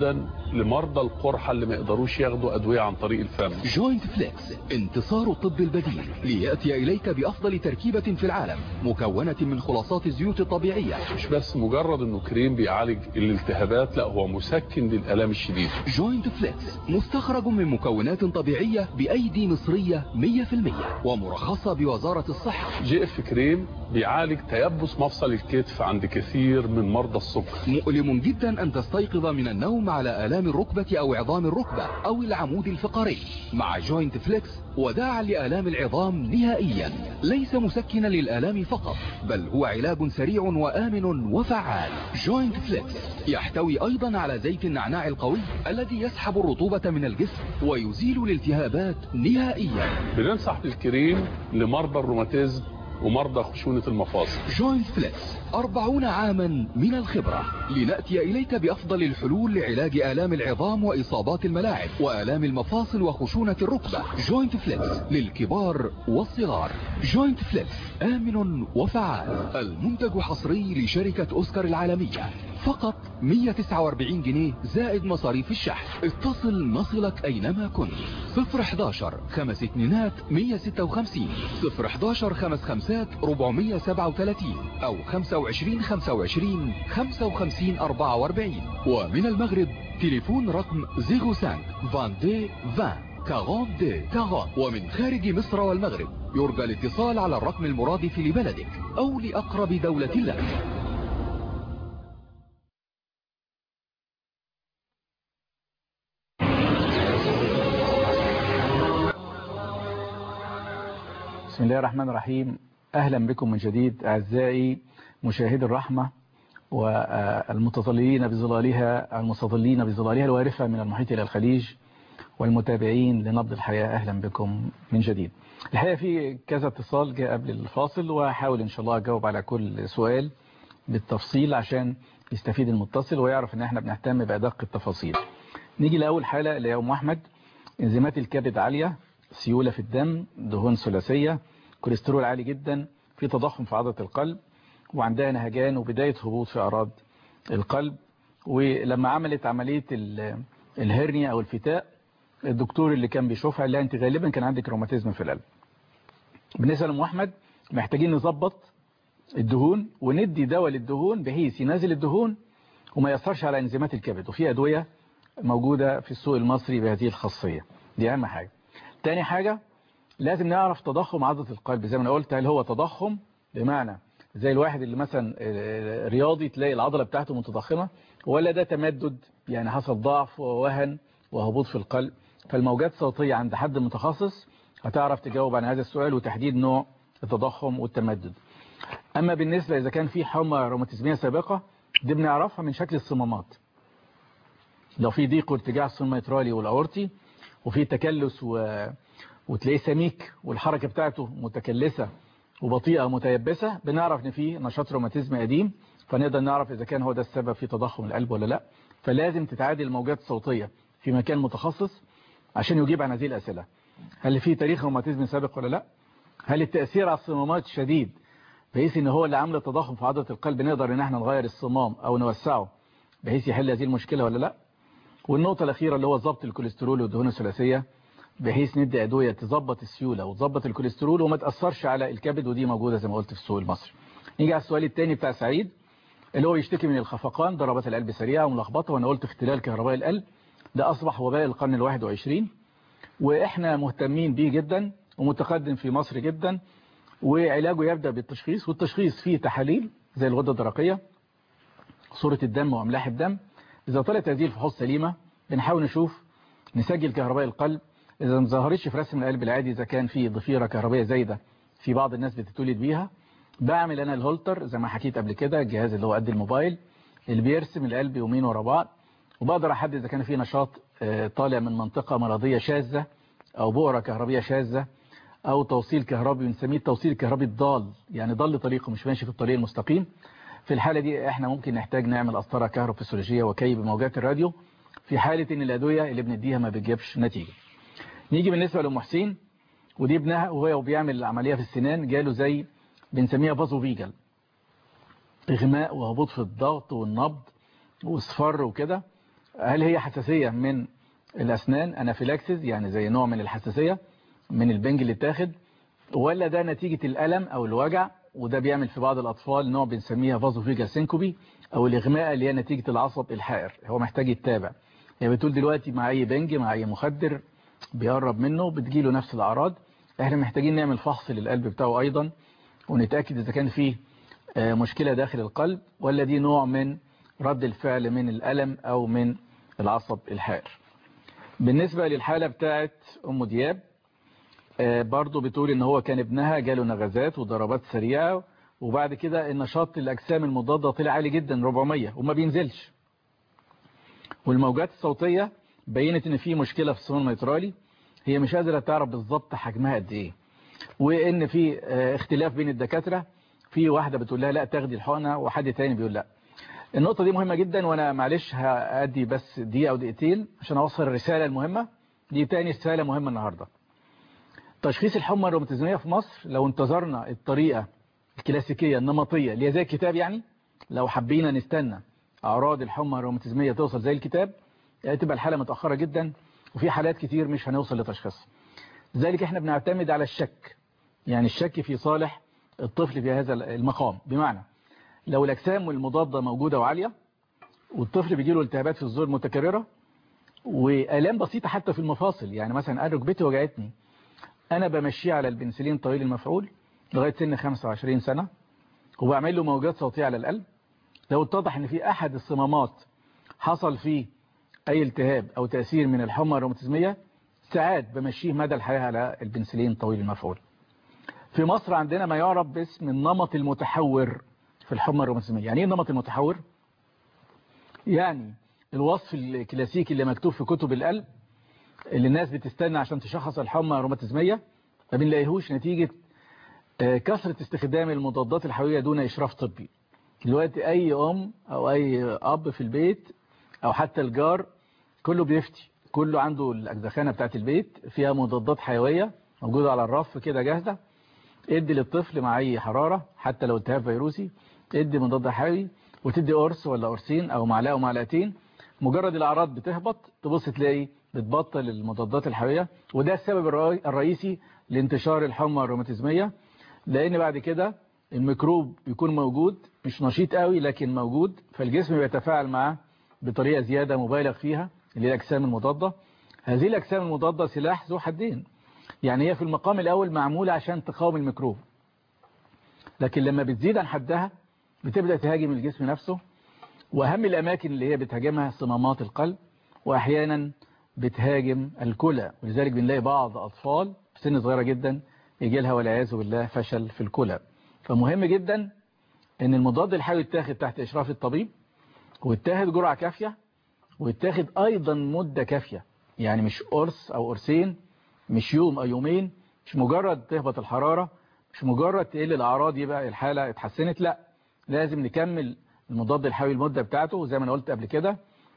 لمرضى القرحة اللي ما يقدروش ياخدوا أدوية عن طريق الفم جوينت فليكس انتصار الطب البديل ليأتي إليك بأفضل تركيبة في العالم مكونة من خلاصات الزيوت الطبيعية مش بس مجرد انه كريم بيعالج الالتهابات لا هو مسكن للآلام الشديدة جوينت فليكس مستخرج من مكونات طبيعية بأيدي مصرية 100% ومرخصة بوزارة الصحة جي اف كريم بيعالج تيبس مفصل الكتف عند كثير من مرضى السكر مؤلم جدا أن تستيقظ من النوم على آلام الركبة أو عظام الركبة أو العمود الفقري مع جوينت فليكس وداعا لآلام العظام نهائيا ليس مسكنا للآلام فقط بل هو علاج سريع وآمن وفعال جوينت فليكس يحتوي أيضا على زيت النعناع القوي الذي يسحب الرطوبة من الجسم ويزيل الالتهابات نهائيا بننصح بالكريم لمرضى الروماتيزم ومرضى خشونة المفاصل جوينت فليكس أربعون عاما من الخبرة لنأتي إليك بأفضل الحلول لعلاج آلام العظام وإصابات الملاعب وآلام المفاصل وخشونة الركبة جوينت فليكس للكبار والصغار جوينت فليكس آمن وفعال المنتج حصري لشركة أوسكار العالمية فقط 149 جنيه زائد مصاريف الشحن اتصل نصلك أينما كنت 011 خمس اتنينات 156 011 خمس خمسات 437 أو 25 25 55 44 ومن المغرب تليفون رقم 05 22 20 42 40 ومن خارج مصر والمغرب يرجى الاتصال على الرقم المرادف لبلدك أو لأقرب دولة لك بسم الله الرحمن الرحيم أهلا بكم من جديد أعزائي مشاهدي الرحمة والمتظللين بظلالها المستظلين بظلالها الوارفة من المحيط إلى الخليج والمتابعين لنبض الحياة أهلا بكم من جديد الحقيقة في كذا اتصال جاء قبل الفاصل وحاول إن شاء الله أجاوب على كل سؤال بالتفصيل عشان يستفيد المتصل ويعرف إن احنا بنهتم بأدق التفاصيل نيجي لأول حالة اللي هي أم أحمد انزيمات الكبد عالية سيولة في الدم دهون ثلاثية كوليسترول عالي جدا في تضخم في عضلة القلب وعندها نهجان وبداية هبوط في أعراض القلب ولما عملت عملية الهرنيا أو الفتاء الدكتور اللي كان بيشوفها قال لها أنت غالبا كان عندك روماتيزم في القلب بالنسبة لأم أحمد محتاجين نظبط الدهون وندي دواء للدهون بحيث ينزل الدهون وما يأثرش على انزيمات الكبد وفي أدوية موجودة في السوق المصري بهذه الخاصية دي أهم حاجة تاني حاجة لازم نعرف تضخم عضلة القلب زي ما انا قلت هل هو تضخم بمعنى زي الواحد اللي مثلا رياضي تلاقي العضلة بتاعته متضخمة ولا ده تمدد يعني حصل ضعف ووهن وهبوط في القلب فالموجات الصوتية عند حد متخصص هتعرف تجاوب عن هذا السؤال وتحديد نوع التضخم والتمدد أما بالنسبة إذا كان في حمى روماتيزمية سابقة دي بنعرفها من شكل الصمامات لو في ضيق وارتجاع الصمام الميترالي والأورتي وفي تكلس و... وتلاقيه سميك والحركة بتاعته متكلسة وبطيئة متيبسة بنعرف ان في نشاط روماتيزم قديم فنقدر نعرف اذا كان هو ده السبب في تضخم القلب ولا لا فلازم تتعادل الموجات الصوتية في مكان متخصص عشان يجيب عن هذه الأسئلة هل في تاريخ روماتيزم سابق ولا لا هل التأثير على الصمامات شديد بحيث ان هو اللي عامل التضخم في عضلة القلب نقدر ان احنا نغير الصمام او نوسعه بحيث يحل هذه المشكلة ولا لا والنقطة الأخيرة اللي هو ضبط الكوليسترول والدهون الثلاثية بحيث ندي أدوية تظبط السيولة وتظبط الكوليسترول وما تأثرش على الكبد ودي موجودة زي ما قلت في السوق المصري نيجي على السؤال الثاني بتاع سعيد اللي هو يشتكي من الخفقان ضربات القلب سريعة وملخبطة وأنا قلت اختلال كهرباء القلب ده أصبح وباء القرن الواحد وعشرين وإحنا مهتمين بيه جدا ومتقدم في مصر جدا وعلاجه يبدأ بالتشخيص والتشخيص فيه تحاليل زي الغدة الدرقية صورة الدم وأملاح الدم إذا طلعت هذه الفحوص سليمة بنحاول نشوف نسجل كهرباء القلب إذا ما ظهرتش في رسم القلب العادي إذا كان في ضفيرة كهربائية زايدة في بعض الناس بتتولد بيها بعمل أنا الهولتر زي ما حكيت قبل كده الجهاز اللي هو قد الموبايل اللي بيرسم القلب يومين ورا بعض وبقدر أحدد إذا كان في نشاط طالع من منطقة مرضية شاذة أو بؤرة كهربية شاذة أو توصيل كهربي بنسميه التوصيل الكهربي الضال يعني ضل طريقه مش ماشي في الطريق المستقيم في الحالة دي احنا ممكن نحتاج نعمل قسطرة كهروفسيولوجية وكي بموجات الراديو في حالة ان الأدوية اللي بنديها ما بتجيبش نتيجة نيجي بالنسبة لأم حسين ودي ابنها وهو بيعمل العملية في السنان جاله زي بنسميها فازو فيجل إغماء وهبوط في الضغط والنبض واصفر وكده هل هي حساسية من الأسنان أنافيلاكسيس يعني زي نوع من الحساسية من البنج اللي اتاخد ولا ده نتيجة الألم أو الوجع وده بيعمل في بعض الأطفال نوع بنسميها فازوفيجا سينكوبي أو الإغماء اللي هي نتيجة العصب الحائر هو محتاج يتابع يعني بتقول دلوقتي مع أي بنج مع أي مخدر بيقرب منه بتجيله نفس الأعراض احنا محتاجين نعمل فحص للقلب بتاعه أيضا ونتأكد إذا كان فيه مشكلة داخل القلب ولا دي نوع من رد الفعل من الألم أو من العصب الحائر بالنسبة للحالة بتاعت أم دياب برضو بتقول ان هو كان ابنها جاله نغزات وضربات سريعة وبعد كده النشاط الأجسام المضادة طلع عالي جدا 400 وما بينزلش والموجات الصوتية بينت ان في مشكلة في الصمام الميترالي هي مش قادرة تعرف بالظبط حجمها قد ايه وان في اختلاف بين الدكاترة في واحدة بتقول لها لا تاخدي الحقنة وحد تاني بيقول لا النقطة دي مهمة جدا وانا معلش هادي بس دقيقة او دقيقتين عشان اوصل الرسالة المهمة دي تاني رسالة مهمة النهاردة تشخيص الحمى الروماتيزمية في مصر لو انتظرنا الطريقة الكلاسيكية النمطية اللي هي زي الكتاب يعني لو حبينا نستنى أعراض الحمى الروماتيزمية توصل زي الكتاب يعني تبقى الحالة متأخرة جدا وفي حالات كتير مش هنوصل لتشخيصها ذلك احنا بنعتمد على الشك يعني الشك في صالح الطفل في هذا المقام بمعنى لو الأجسام المضادة موجودة وعالية والطفل بيجيله التهابات في الزور متكررة وآلام بسيطة حتى في المفاصل يعني مثلا قال ركبتي وجعتني أنا بمشيه على البنسلين طويل المفعول لغاية سن 25 سنة وبعمل له موجات صوتية على القلب لو اتضح ان في أحد الصمامات حصل فيه أي التهاب أو تأثير من الحمى الروماتيزمية ساعات بمشيه مدى الحياة على البنسلين طويل المفعول في مصر عندنا ما يعرف باسم النمط المتحور في الحمى الروماتيزمية يعني ايه النمط المتحور؟ يعني الوصف الكلاسيكي اللي مكتوب في كتب القلب اللي الناس بتستنى عشان تشخص الحمى الروماتيزمية ما بنلاقيهوش نتيجة كثرة استخدام المضادات الحيوية دون إشراف طبي دلوقتي أي أم أو أي أب في البيت أو حتى الجار كله بيفتي كله عنده الأجزخانة بتاعت البيت فيها مضادات حيوية موجودة على الرف كده جاهزة ادي للطفل مع أي حرارة حتى لو التهاب فيروسي ادي مضاد حيوي وتدي قرص ولا قرصين أو معلقة ومعلقتين مجرد الأعراض بتهبط تبص تلاقي بتبطل المضادات الحيوية وده السبب الرئيسي لانتشار الحمى الروماتيزمية لأن بعد كده الميكروب بيكون موجود مش نشيط قوي لكن موجود فالجسم بيتفاعل معاه بطريقة زيادة مبالغ فيها اللي هي الأجسام المضادة هذه الأجسام المضادة سلاح ذو حدين يعني هي في المقام الأول معمولة عشان تقاوم الميكروب لكن لما بتزيد عن حدها بتبدأ تهاجم الجسم نفسه وأهم الأماكن اللي هي بتهاجمها صمامات القلب وأحيانا بتهاجم الكلى ولذلك بنلاقي بعض أطفال في سن صغيرة جدا يجي لها والعياذ بالله فشل في الكلى فمهم جدا ان المضاد الحيوي يتاخد تحت إشراف الطبيب ويتاخد جرعة كافية ويتاخد أيضا مدة كافية يعني مش قرص أو قرصين مش يوم أو يومين مش مجرد تهبط الحرارة مش مجرد تقل الأعراض يبقى الحالة اتحسنت لا لازم نكمل المضاد الحيوي المدة بتاعته زي ما أنا قلت قبل كده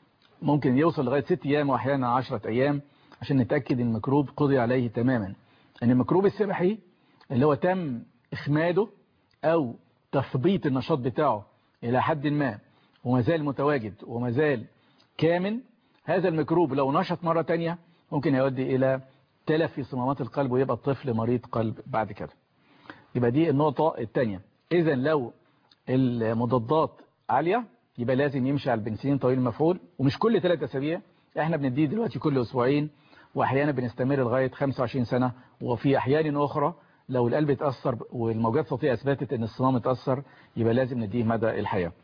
ممكن يوصل لغاية 6 أيام وأحيانا 10 أيام عشان نتأكد ان الميكروب قضي عليه تماما ان الميكروب السبحي اللي هو تم إخماده أو تثبيط النشاط بتاعه إلى حد ما وما زال متواجد وما زال كامن هذا الميكروب لو نشط مرة تانية ممكن يؤدي إلى تلف في صمامات القلب ويبقى الطفل مريض قلب بعد كده يبقى دي النقطة الثانية إذا لو المضادات عالية يبقى لازم يمشي على البنسلين طويل المفعول ومش كل ثلاث أسابيع احنا بنديه دلوقتي كل أسبوعين وأحيانا بنستمر لغاية 25 سنة وفي أحيان أخرى لو القلب اتأثر والموجات الصوتية أثبتت أن الصمام اتأثر يبقى لازم نديه مدى الحياة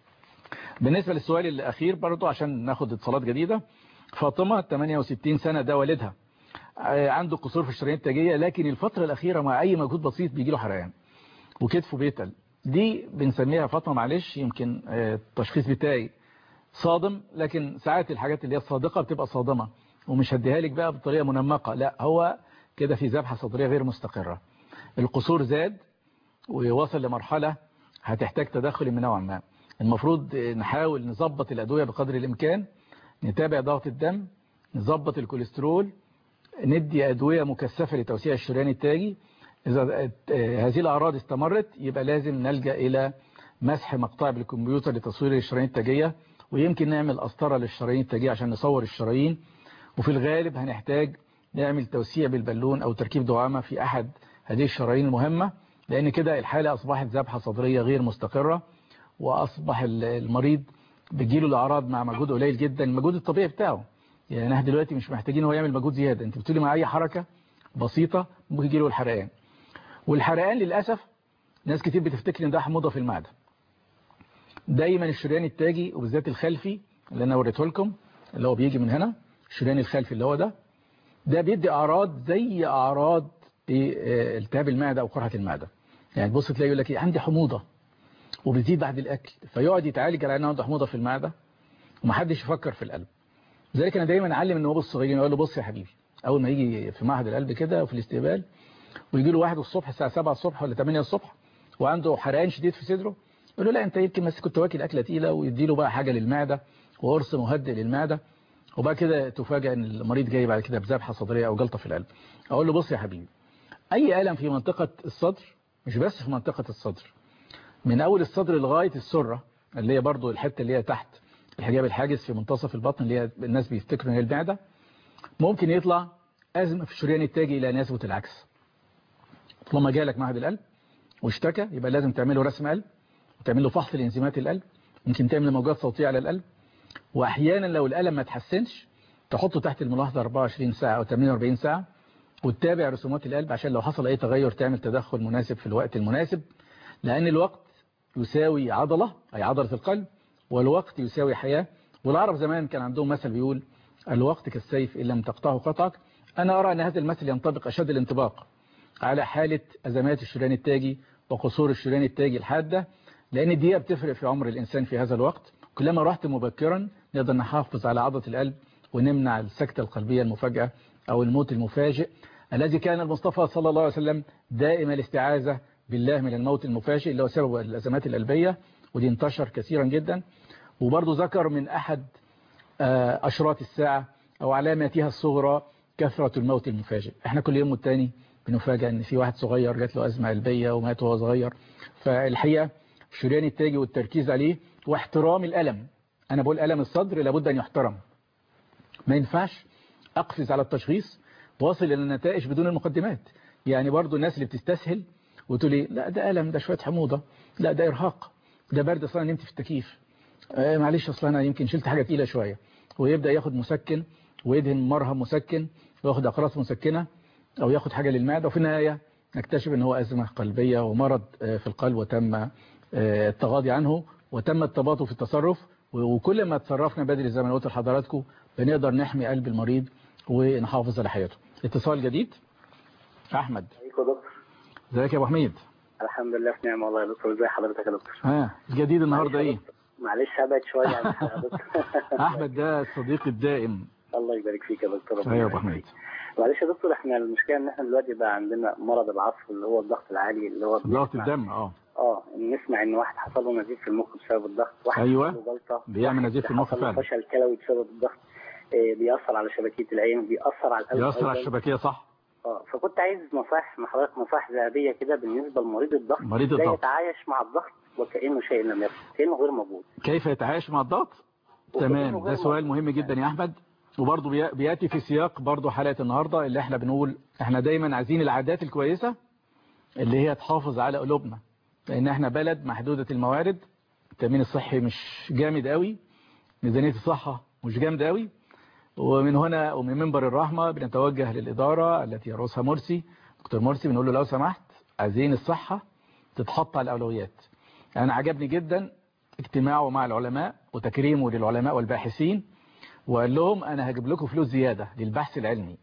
بالنسبة للسؤال الأخير برضو عشان ناخد اتصالات جديدة فاطمة 68 سنة ده والدها عنده قصور في الشرايين التاجية لكن الفترة الأخيرة مع أي مجهود بسيط بيجي له حرقان وكتفه بيتل دي بنسميها فاطمة معلش يمكن التشخيص بتاعي صادم لكن ساعات الحاجات اللي هي الصادقة بتبقى صادمة ومش هديها لك بقى بطريقة منمقة لا هو كده في ذبحة صدرية غير مستقرة القصور زاد ووصل لمرحلة هتحتاج تدخل من نوع ما المفروض نحاول نظبط الأدوية بقدر الإمكان نتابع ضغط الدم نظبط الكوليسترول ندي أدوية مكثفة لتوسيع الشريان التاجي إذا هذه الأعراض استمرت يبقى لازم نلجأ إلى مسح مقطع بالكمبيوتر لتصوير الشرايين التاجية ويمكن نعمل قسطره للشرايين التاجية عشان نصور الشرايين وفي الغالب هنحتاج نعمل توسيع بالبالون أو تركيب دعامة في أحد هذه الشرايين المهمة لأن كده الحالة أصبحت ذبحة صدرية غير مستقرة وأصبح المريض بيجيله الأعراض مع مجهود قليل جدا المجهود الطبيعي بتاعه يعني احنا دلوقتي مش محتاجين هو يعمل مجهود زيادة انت بتقولي مع أي حركة بسيطة ممكن يجيله الحرقان والحرقان للأسف ناس كتير بتفتكر ان ده حموضة في المعدة دايما الشريان التاجي وبالذات الخلفي اللي انا وريته لكم اللي هو بيجي من هنا الشريان الخلفي اللي هو ده ده بيدي اعراض زي اعراض التهاب المعده او قرحه المعده يعني تبص تلاقي يقول لك ايه عندي حموضه وبتزيد بعد الاكل فيقعد يتعالج على انه عنده حموضه في المعده ومحدش يفكر في القلب لذلك انا دايما اعلم النواب الصغيرين اقول له بص يا حبيبي اول ما يجي في معهد القلب كده وفي الاستقبال ويجي له واحد الصبح الساعه 7 الصبح ولا 8 الصبح وعنده حرقان شديد في صدره يقول له لا انت يمكن بس كنت واكل اكله تقيله ويدي له بقى حاجه للمعده وقرص مهدئ للمعده وبعد كده تفاجئ ان المريض جاي بعد كده بذبحه صدريه او جلطه في القلب اقول له بص يا حبيبي اي الم في منطقه الصدر مش بس في منطقه الصدر من اول الصدر لغايه السره اللي هي برضو الحته اللي هي تحت الحجاب الحاجز في منتصف البطن اللي هي الناس بيفتكروا ان هي المعده ممكن يطلع ازمه في الشريان التاجي الى ان يثبت العكس طالما جالك معهد القلب واشتكى يبقى لازم تعمله رسم قلب وتعمل له فحص لانزيمات القلب ممكن تعمل موجات صوتيه على القلب واحيانا لو الالم ما تحسنش تحطه تحت الملاحظه 24 ساعه او 48 ساعه وتتابع رسومات القلب عشان لو حصل اي تغير تعمل تدخل مناسب في الوقت المناسب لان الوقت يساوي عضله اي عضله القلب والوقت يساوي حياه والعرب زمان كان عندهم مثل بيقول الوقت كالسيف ان لم تقطعه قطعك انا ارى ان هذا المثل ينطبق اشد الانطباق على حاله ازمات الشريان التاجي وقصور الشريان التاجي الحاده لان الدقيقه بتفرق في عمر الانسان في هذا الوقت كلما رحت مبكرا نقدر نحافظ على عضله القلب ونمنع السكته القلبيه المفاجئه او الموت المفاجئ الذي كان المصطفى صلى الله عليه وسلم دائما الاستعاذه بالله من الموت المفاجئ اللي هو سبب الازمات القلبيه ودي انتشر كثيرا جدا وبرضه ذكر من احد اشراط الساعه او علاماتها الصغرى كثره الموت المفاجئ احنا كل يوم والتاني بنفاجئ ان في واحد صغير جات له ازمه قلبيه ومات وهو صغير فالحقيقه الشريان التاجي والتركيز عليه واحترام الالم انا بقول الم الصدر لابد ان يحترم ما ينفعش اقفز على التشخيص واصل الى النتائج بدون المقدمات يعني برضو الناس اللي بتستسهل وتقول لي لا ده الم ده شويه حموضه لا ده ارهاق ده برد اصلا نمت في التكييف آه معلش اصلا انا يمكن شلت حاجه تقيله شويه ويبدا ياخد مسكن ويدهن مرهم مسكن وياخد اقراص مسكنه او ياخد حاجه للمعده وفي النهايه نكتشف ان هو ازمه قلبيه ومرض في القلب وتم التغاضي عنه وتم التباطؤ في التصرف وكل ما تصرفنا بدري زي ما قلت لحضراتكم بنقدر نحمي قلب المريض ونحافظ على حياته اتصال جديد احمد ازيك يا دكتور ازيك يا ابو حميد الحمد لله في نعمه والله يا دكتور ازي حضرتك يا دكتور ها الجديد النهارده ايه معلش هبعد شويه عن الحلقه يا دكتور احمد ده صديقي الدائم الله يبارك فيك يا دكتور ايوه يا ابو حميد معلش يا دكتور احنا المشكله ان احنا دلوقتي بقى عندنا مرض العصر اللي هو الضغط العالي اللي هو ضغط الدم اه اه نسمع ان واحد حصل له نزيف في المخ بسبب الضغط واحد ايوه حصل له جلطه بيعمل نزيف في المخ فعلا فشل كلوي بسبب الضغط آه بيأثر على شبكيه العين بيأثر على القلب بيأثر على الشبكيه صح اه فكنت عايز نصائح من حضرتك نصائح ذهبيه كده بالنسبه لمريض الضغط مريض ازاي الضغط يتعايش مع الضغط وكانه شيء لم يكن كانه غير موجود كيف يتعايش مع الضغط تمام ده سؤال مهم جدا يا احمد وبرضه بياتي في سياق برضه حلقه النهارده اللي احنا بنقول احنا دايما عايزين العادات الكويسه اللي هي تحافظ على قلوبنا لان احنا بلد محدوده الموارد التامين الصحي مش جامد قوي ميزانيه الصحه مش جامده قوي ومن هنا ومن منبر الرحمه بنتوجه للاداره التي يرأسها مرسي دكتور مرسي بنقول له لو سمحت عايزين الصحه تتحط على الاولويات انا عجبني جدا اجتماعه مع العلماء وتكريمه للعلماء والباحثين وقال لهم انا هجيب لكم فلوس زيادة للبحث العلمي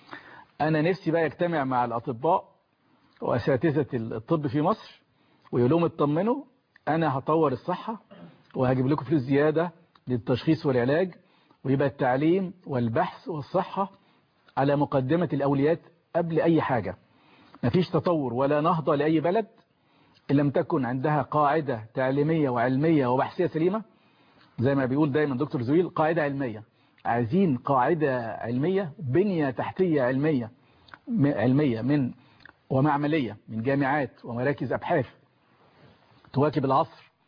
انا نفسي بقى يجتمع مع الاطباء واساتذة الطب في مصر ويقول لهم اطمنوا انا هطور الصحة وهجيب لكم فلوس زيادة للتشخيص والعلاج ويبقى التعليم والبحث والصحة على مقدمة الاوليات قبل اي حاجة مفيش تطور ولا نهضة لاي بلد إن لم تكن عندها قاعدة تعليمية وعلمية وبحثية سليمة زي ما بيقول دايما دكتور زويل قاعدة علمية عايزين قاعدة علمية بنية تحتية علمية علمية من ومعملية من جامعات ومراكز أبحاث تواكب العصر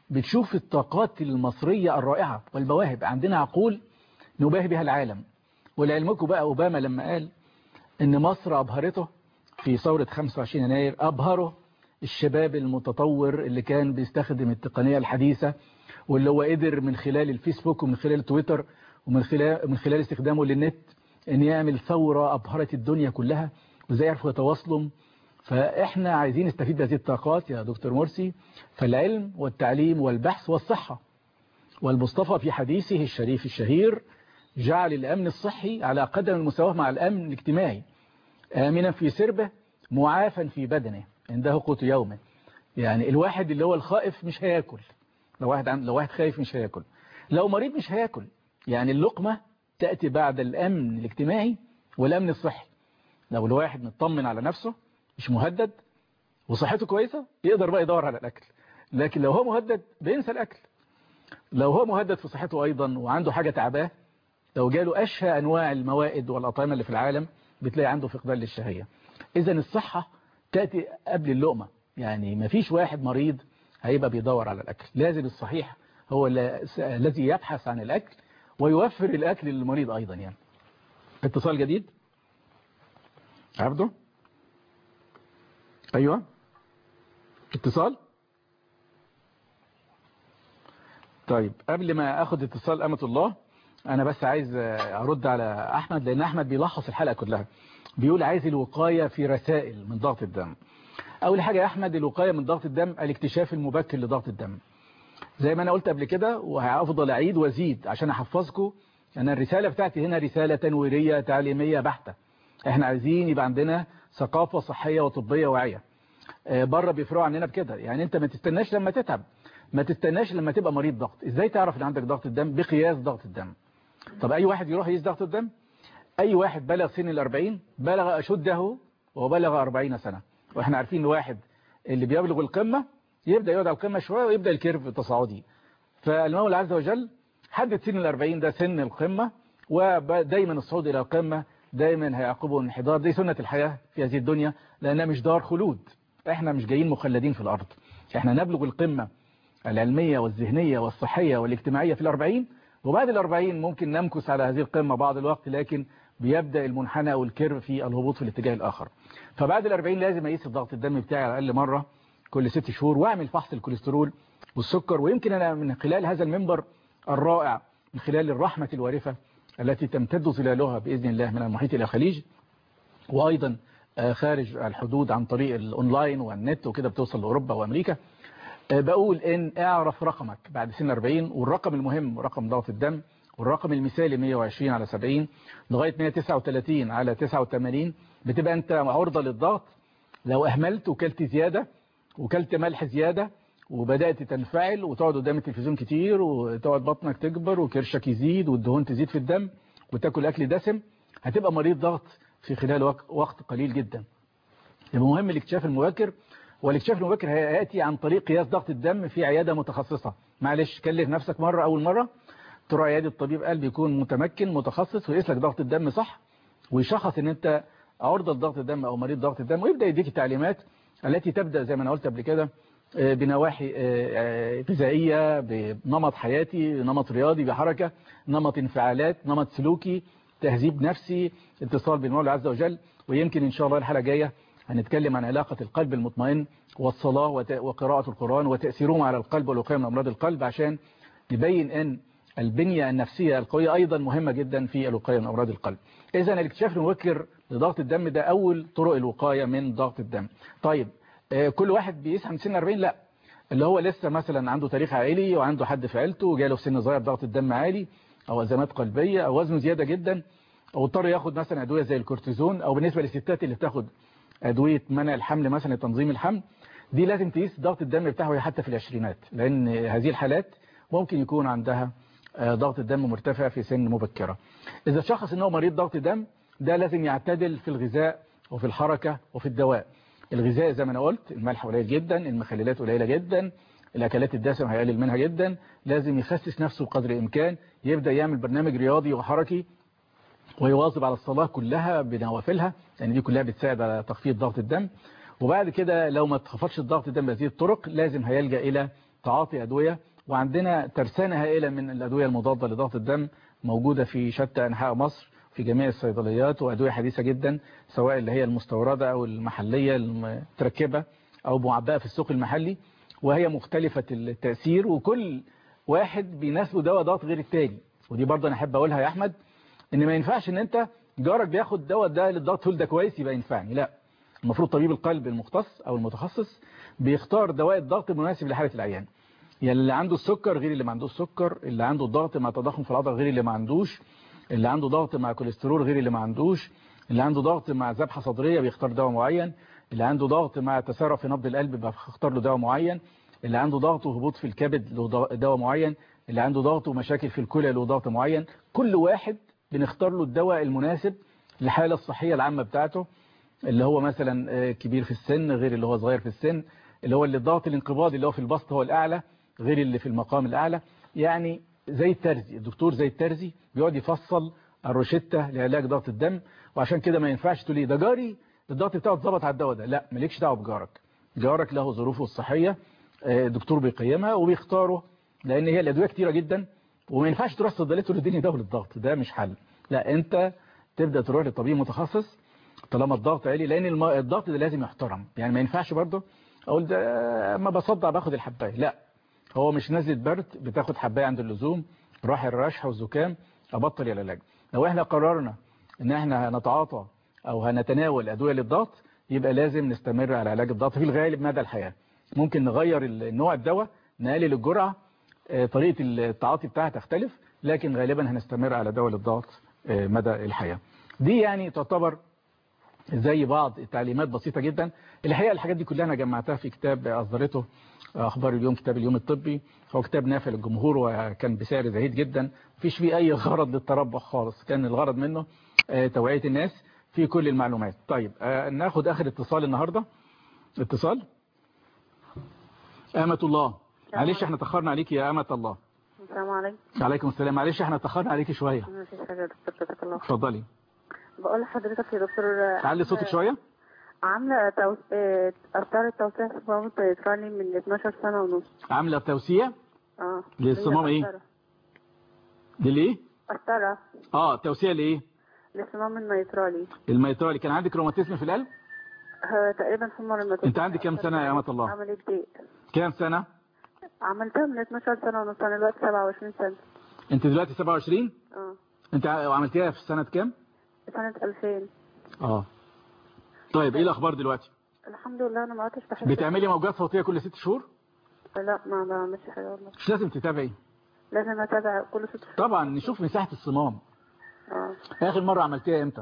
بتشوف الطاقات المصرية الرائعة والمواهب عندنا عقول نباهي بها العالم ولعلمكم بقى أوباما لما قال إن مصر أبهرته في ثورة 25 يناير أبهره الشباب المتطور اللي كان بيستخدم التقنية الحديثة واللي هو قدر من خلال الفيسبوك ومن خلال تويتر ومن خلال من خلال استخدامه للنت ان يعمل ثورة ابهرت الدنيا كلها وازاي يعرفوا يتواصلوا فاحنا عايزين نستفيد بهذه الطاقات يا دكتور مرسي فالعلم والتعليم والبحث والصحة والمصطفى في حديثه الشريف الشهير جعل الامن الصحي على قدم المساواة مع الامن الاجتماعي امنا في سربه معافا في بدنه عنده قوت يومه يعني الواحد اللي هو الخائف مش هياكل لو واحد عن... لو واحد خايف مش هياكل لو مريض مش هياكل يعني اللقمة تأتي بعد الأمن الاجتماعي والأمن الصحي لو الواحد مطمن على نفسه مش مهدد وصحته كويسة يقدر بقى يدور على الأكل لكن لو هو مهدد بينسى الأكل لو هو مهدد في صحته أيضا وعنده حاجة تعباه لو جاله أشهى أنواع الموائد والأطعمة اللي في العالم بتلاقي عنده فقدان للشهية إذا الصحة تأتي قبل اللقمة يعني ما فيش واحد مريض هيبقى بيدور على الأكل لازم الصحيح هو الذي يبحث عن الأكل ويوفر الأكل للمريض أيضا يعني اتصال جديد عبده أيوة اتصال طيب قبل ما أخذ اتصال أمة الله أنا بس عايز أرد على أحمد لأن أحمد بيلخص الحلقة كلها بيقول عايز الوقاية في رسائل من ضغط الدم أول حاجة يا أحمد الوقاية من ضغط الدم الاكتشاف المبكر لضغط الدم زي ما أنا قلت قبل كده وهأفضل أعيد وأزيد عشان أحفظكم أنا الرسالة بتاعتي هنا رسالة تنويرية تعليمية بحتة احنا عايزين يبقى عندنا ثقافة صحية وطبية واعية بره بيفرقوا عننا بكده يعني انت ما تستناش لما تتعب ما تستناش لما تبقى مريض ضغط ازاي تعرف ان عندك ضغط الدم بقياس ضغط الدم طب اي واحد يروح يقيس ضغط الدم اي واحد بلغ سن الأربعين بلغ أشده وبلغ أربعين سنة واحنا عارفين واحد اللي بيبلغ القمة يبدأ يقعد على القمة شوية ويبدأ الكيرف التصاعدي فالمولى عز وجل حدد سن الأربعين ده سن القمة ودايما الصعود إلى القمة دايما هيعقبه انحدار دي سنة الحياة في هذه الدنيا لأنها مش دار خلود احنا مش جايين مخلدين في الأرض احنا نبلغ القمة العلمية والذهنية والصحية والاجتماعية في الأربعين وبعد الأربعين ممكن نمكس على هذه القمة بعض الوقت لكن بيبدأ المنحنى والكيرف في الهبوط في الاتجاه الآخر فبعد الأربعين لازم أقيس الضغط الدم بتاعي على الأقل مرة كل ست شهور وأعمل فحص الكوليسترول والسكر ويمكن أنا من خلال هذا المنبر الرائع من خلال الرحمة الوارفة التي تمتد ظلالها بإذن الله من المحيط إلى الخليج وأيضا خارج الحدود عن طريق الأونلاين والنت وكده بتوصل لأوروبا وأمريكا بقول إن اعرف رقمك بعد سن 40 والرقم المهم رقم ضغط الدم والرقم المثالي 120 على 70 لغاية 139 على 89 بتبقى أنت عرضة للضغط لو أهملت وكلت زيادة وكلت ملح زيادة وبدأت تنفعل وتقعد قدام التلفزيون كتير وتقعد بطنك تكبر وكرشك يزيد والدهون تزيد في الدم وتاكل أكل دسم هتبقى مريض ضغط في خلال وقت قليل جدا المهم الاكتشاف المبكر والاكتشاف المبكر هيأتي عن طريق قياس ضغط الدم في عيادة متخصصة معلش كلف نفسك مرة أول مرة تروح عيادة طبيب قلب يكون متمكن متخصص ويقيس لك ضغط الدم صح ويشخص ان انت عرضة لضغط الدم او مريض ضغط الدم ويبدأ يديك التعليمات التي تبدأ زي ما انا قلت قبل كده بنواحي غذائية بنمط حياتي نمط رياضي بحركة نمط انفعالات نمط سلوكي تهذيب نفسي اتصال بالمولى عز وجل ويمكن ان شاء الله الحلقة الجاية هنتكلم عن علاقة القلب المطمئن والصلاة وقراءة القرآن وتأثيرهم على القلب والوقاية من أمراض القلب عشان نبين ان البنية النفسية القوية أيضا مهمة جدا في الوقاية من أمراض القلب إذا الاكتشاف المبكر لضغط الدم ده أول طرق الوقاية من ضغط الدم طيب كل واحد بيسعى من سن 40 لا اللي هو لسه مثلا عنده تاريخ عائلي وعنده حد في عيلته وجاله في سن صغير ضغط الدم عالي أو أزمات قلبية أو وزنه زيادة جدا أو اضطر ياخد مثلا أدوية زي الكورتيزون أو بالنسبة للستات اللي بتاخد أدوية منع الحمل مثلا تنظيم الحمل دي لازم تقيس ضغط الدم بتاعه حتى في العشرينات لأن هذه الحالات ممكن يكون عندها ضغط الدم مرتفع في سن مبكرة إذا شخص أنه مريض ضغط دم ده لازم يعتدل في الغذاء وفي الحركة وفي الدواء الغذاء زي ما أنا قلت الملح قليل جدا المخللات قليلة جدا الأكلات الدسمة هيقلل منها جدا لازم يخسس نفسه بقدر الإمكان يبدأ يعمل برنامج رياضي وحركي ويواظب على الصلاة كلها بنوافلها لأن دي كلها بتساعد على تخفيض ضغط الدم وبعد كده لو ما تخفضش الضغط الدم بهذه الطرق لازم هيلجأ إلى تعاطي أدوية وعندنا ترسانة هائلة من الأدوية المضادة لضغط الدم موجودة في شتى أنحاء مصر في جميع الصيدليات وأدوية حديثة جدا سواء اللي هي المستوردة أو المحلية المتركبة أو معبأة في السوق المحلي وهي مختلفة التأثير وكل واحد بيناسبه دواء ضغط غير التاني ودي برضه أنا أحب أقولها يا أحمد إن ما ينفعش إن أنت جارك بياخد دواء ده للضغط تقول ده كويس يبقى ينفعني لا المفروض طبيب القلب المختص أو المتخصص بيختار دواء الضغط المناسب لحالة العيان يعني اللي عنده السكر غير اللي ما عندوش سكر اللي عنده الضغط مع تضخم في العضله غير اللي ما عندوش اللي عنده ضغط مع كوليسترول غير اللي ما عندوش اللي عنده ضغط مع ذبحه صدريه بيختار دواء معين اللي عنده ضغط مع تسارع في نبض القلب بيختار له دواء معين اللي عنده ضغط وهبوط في الكبد له دواء معين اللي عنده ضغط ومشاكل في الكلى له ضغط معين كل واحد بنختار له الدواء المناسب للحاله الصحيه العامه بتاعته اللي هو مثلا كبير في السن غير اللي هو صغير في السن اللي هو اللي الضغط الانقباضي اللي هو في البسط هو الاعلى غير اللي في المقام الأعلى يعني زي الترزي الدكتور زي الترزي بيقعد يفصل الروشتة لعلاج ضغط الدم وعشان كده ما ينفعش تقولي ده جاري الضغط بتاعه اتظبط على الدواء ده لا مالكش دعوه بجارك جارك له ظروفه الصحية الدكتور بيقيمها وبيختاره لان هي الادويه كتيره جدا وما ينفعش تروح صيدليه تقول اديني دواء للضغط ده مش حل لا انت تبدا تروح لطبيب متخصص طالما الضغط عالي لان الضغط ده لازم يحترم يعني ما ينفعش برضه اقول ده اما بصدع باخد الحبايه لا هو مش نزلة برد بتاخد حباية عند اللزوم راح الرشح والزكام ابطل العلاج لو احنا قررنا ان احنا هنتعاطى او هنتناول ادويه للضغط يبقى لازم نستمر على علاج الضغط في الغالب مدى الحياه ممكن نغير النوع الدواء نقلل الجرعه طريقه التعاطي بتاعها تختلف لكن غالبا هنستمر على دواء للضغط مدى الحياه دي يعني تعتبر زي بعض التعليمات بسيطة جدا الحقيقة الحاجات دي كلها أنا جمعتها في كتاب أصدرته أخبار اليوم كتاب اليوم الطبي هو كتاب نافع للجمهور وكان بسعر زهيد جدا مفيش فيه أي غرض للتربح خالص كان الغرض منه توعية الناس في كل المعلومات طيب ناخد آخر اتصال النهاردة اتصال أمة الله معلش احنا تأخرنا عليك يا أمة الله السلام عليكم عليكم السلام معلش احنا تأخرنا عليك شوية مفيش حاجة دكتور جزاك الله اتفضلي بقول لحضرتك يا دكتور تعلي صوتك شوية عاملة توس... اه... أثار التوسيع في صمام التراني من 12 سنة ونص عاملة توسيع اه للصمام ايه للايه أثرة اه توسيع لايه للصمام النيترالي الميترالي كان عندك روماتيزم في القلب هو تقريبا حمر الماتيزم انت عندك كام سنة يا أمة الله عملية دقيق كام سنة عملتها من 12 سنة ونص أنا دلوقتي 27 سنة انت دلوقتي 27 اه انت عملتيها في سنة كام سنة 2000 اه طيب ايه الاخبار دلوقتي الحمد لله انا ما عدتش بحس بتعملي موجات صوتيه كل ست شهور لا ما بعملش حاجه والله مش لازم تتابعي لازم اتابع كل ست شهور طبعا نشوف مساحه الصمام اه اخر مره عملتيها امتى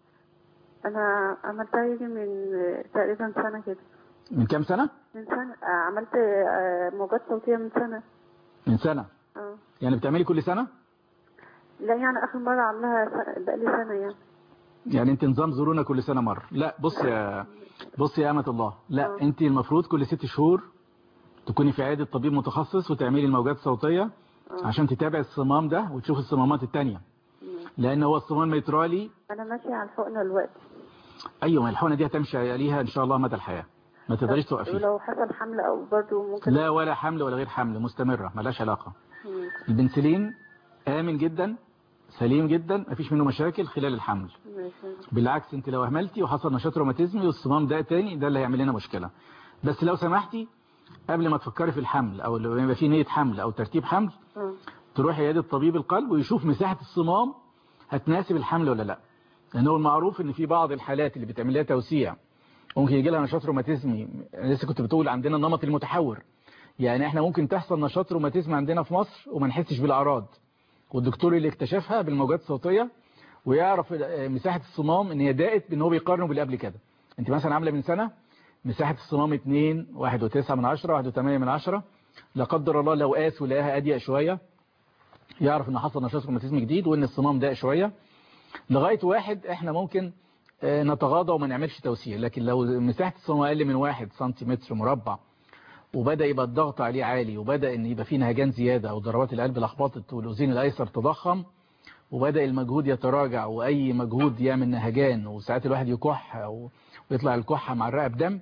انا عملتها يجي من تقريبا سنه كده من كام سنه من سنه عملت موجات صوتيه من سنه من سنه اه يعني بتعملي كل سنه لا يعني اخر مره عاملاها بقالي سنه يعني يعني انت نظام زورونا كل سنة مرة لا بص يا بص يا أمة الله لا أوه. انت المفروض كل ست شهور تكوني في عيادة طبيب متخصص وتعملي الموجات الصوتية أوه. عشان تتابع الصمام ده وتشوف الصمامات التانية لأن هو الصمام الميترالي أنا ماشية على الحقنة دلوقتي أيوة ما الحقنة دي هتمشي عليها إن شاء الله مدى الحياة ما تقدريش توقفي ولو حصل حمل أو برضه ممكن لا ولا حمل ولا غير حمل مستمرة ملاش علاقة مم. البنسلين آمن جدا سليم جدا مفيش منه مشاكل خلال الحمل بالعكس انت لو اهملتي وحصل نشاط روماتيزمي والصمام ده تاني ده اللي هيعمل لنا مشكلة بس لو سمحتي قبل ما تفكري في الحمل او لو يبقى في نية حمل او ترتيب حمل تروحي عيادة طبيب القلب ويشوف مساحة الصمام هتناسب الحمل ولا لا لان هو المعروف ان في بعض الحالات اللي بتعمل لها توسيع ممكن يجي لها نشاط روماتيزمي لسه كنت بتقول عندنا النمط المتحور يعني احنا ممكن تحصل نشاط روماتيزمي عندنا في مصر وما نحسش بالاعراض والدكتور اللي اكتشفها بالموجات الصوتية ويعرف مساحة الصمام ان هي دائت بان هو بيقارنه باللي قبل كده انت مثلا عاملة من سنة مساحة الصمام 2 1 و9 من 10 1 و8 من 10 لا قدر الله لو قاس ولقاها اضيق شوية يعرف ان حصل نشاط روماتيزم جديد وان الصمام ضاق شوية لغاية واحد احنا ممكن نتغاضى وما نعملش توسيع لكن لو مساحة الصمام اقل من 1 سنتيمتر مربع وبدأ يبقى الضغط عليه عالي وبدأ ان يبقى فيه نهجان زيادة او ضربات القلب لخبطت والاذين الايسر تضخم وبدأ المجهود يتراجع واي مجهود يعمل نهجان وساعات الواحد يكح او ويطلع الكحة مع الرئة بدم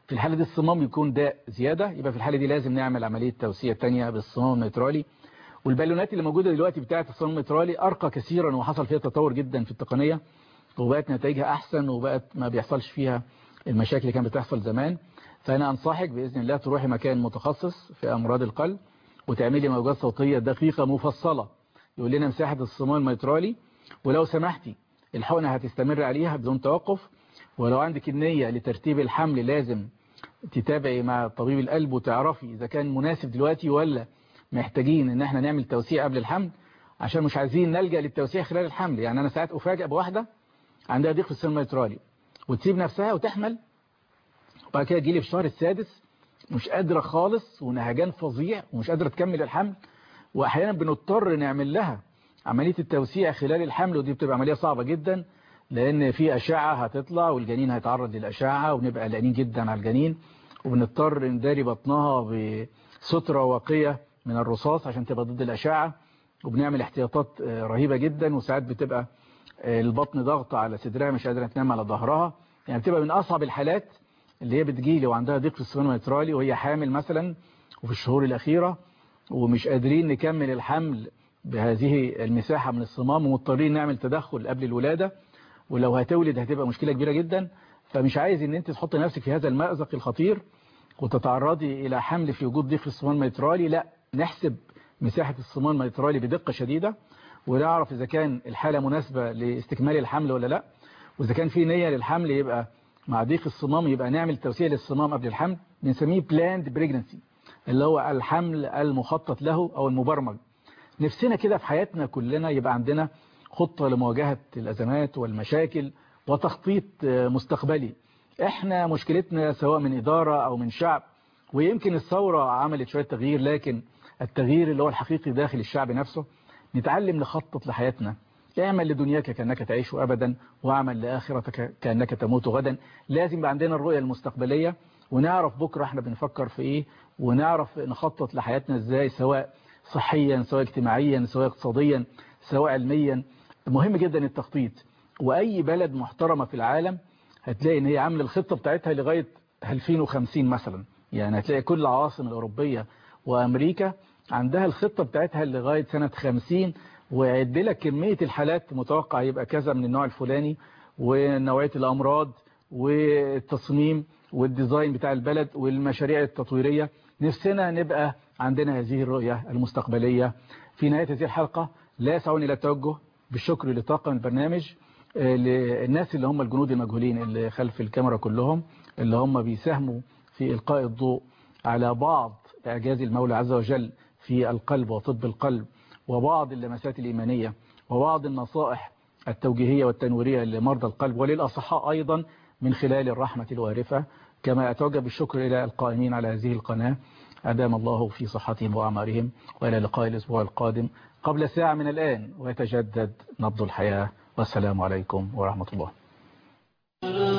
في الحالة دي الصمام يكون داء زيادة يبقى في الحالة دي لازم نعمل عملية توسيع تانية بالصمام الميترالي والبالونات اللي موجودة دلوقتي بتاعة الصمام الميترالي أرقى كثيرا وحصل فيها تطور جدا في التقنية وبقت نتائجها أحسن وبقت ما بيحصلش فيها المشاكل اللي كانت بتحصل زمان فأنا أنصحك بإذن الله تروحي مكان متخصص في أمراض القلب وتعملي موجات صوتية دقيقة مفصلة يقول لنا مساحة الصمام الميترالي ولو سمحتي الحقنة هتستمر عليها بدون توقف ولو عندك النية لترتيب الحمل لازم تتابعي مع طبيب القلب وتعرفي إذا كان مناسب دلوقتي ولا محتاجين ان احنا نعمل توسيع قبل الحمل عشان مش عايزين نلجأ للتوسيع خلال الحمل يعني انا ساعات افاجئ بواحدة عندها ضيق في السن الميترالي وتسيب نفسها وتحمل وبعد كده تجيلي في الشهر السادس مش قادرة خالص ونهجان فظيع ومش قادرة تكمل الحمل واحيانا بنضطر نعمل لها عملية التوسيع خلال الحمل ودي بتبقى عملية صعبة جدا لان في اشعة هتطلع والجنين هيتعرض للاشعة ونبقى قلقانين جدا على الجنين وبنضطر نداري بطنها بسترة واقية من الرصاص عشان تبقى ضد الاشعة وبنعمل احتياطات رهيبة جدا وساعات بتبقى البطن ضغط على صدرها مش قادرة تنام على ظهرها يعني بتبقى من اصعب الحالات اللي هي بتجيلي وعندها ضيق في السمن الميترالي وهي حامل مثلا وفي الشهور الأخيرة ومش قادرين نكمل الحمل بهذه المساحة من الصمام ومضطرين نعمل تدخل قبل الولادة ولو هتولد هتبقى مشكلة كبيرة جدا فمش عايز ان انت تحط نفسك في هذا المأزق الخطير وتتعرضي الى حمل في وجود ضيق في الصمام الميترالي لا نحسب مساحة الصمام الميترالي بدقة شديدة ونعرف اذا كان الحالة مناسبة لاستكمال الحمل ولا لا واذا كان في نية للحمل يبقى مع ضيق الصمام يبقى نعمل توسيع للصمام قبل الحمل بنسميه بلاند بريجنسي اللي هو الحمل المخطط له او المبرمج نفسنا كده في حياتنا كلنا يبقى عندنا خطة لمواجهة الأزمات والمشاكل وتخطيط مستقبلي احنا مشكلتنا سواء من إدارة أو من شعب ويمكن الثورة عملت شوية تغيير لكن التغيير اللي هو الحقيقي داخل الشعب نفسه نتعلم نخطط لحياتنا اعمل لدنياك كأنك تعيش أبدا واعمل لآخرتك كأنك تموت غدا لازم يبقى عندنا الرؤية المستقبلية ونعرف بكرة احنا بنفكر في ايه ونعرف نخطط لحياتنا ازاي سواء صحيا سواء اجتماعيا سواء اقتصاديا سواء علميا مهم جدا التخطيط واي بلد محترمة في العالم هتلاقي ان هي عامله الخطة بتاعتها لغاية 2050 مثلا يعني هتلاقي كل العواصم الأوروبية وأمريكا عندها الخطة بتاعتها لغاية سنة 50 ويعد لك كمية الحالات متوقع يبقى كذا من النوع الفلاني ونوعية الأمراض والتصميم والديزاين بتاع البلد والمشاريع التطويرية نفسنا نبقى عندنا هذه الرؤية المستقبلية في نهاية هذه الحلقة لا يسعوني إلى التوجه بالشكر لطاقم البرنامج للناس اللي هم الجنود المجهولين اللي خلف الكاميرا كلهم اللي هم بيساهموا في إلقاء الضوء على بعض إعجاز المولى عز وجل في القلب وطب القلب وبعض اللمسات الإيمانية وبعض النصائح التوجيهية والتنويرية لمرضى القلب وللأصحاء أيضا من خلال الرحمة الوارفة كما أتوجه بالشكر إلى القائمين على هذه القناة أدام الله في صحتهم وأعمارهم وإلى لقاء الأسبوع القادم قبل ساعة من الآن ويتجدد نبض الحياة والسلام عليكم ورحمة الله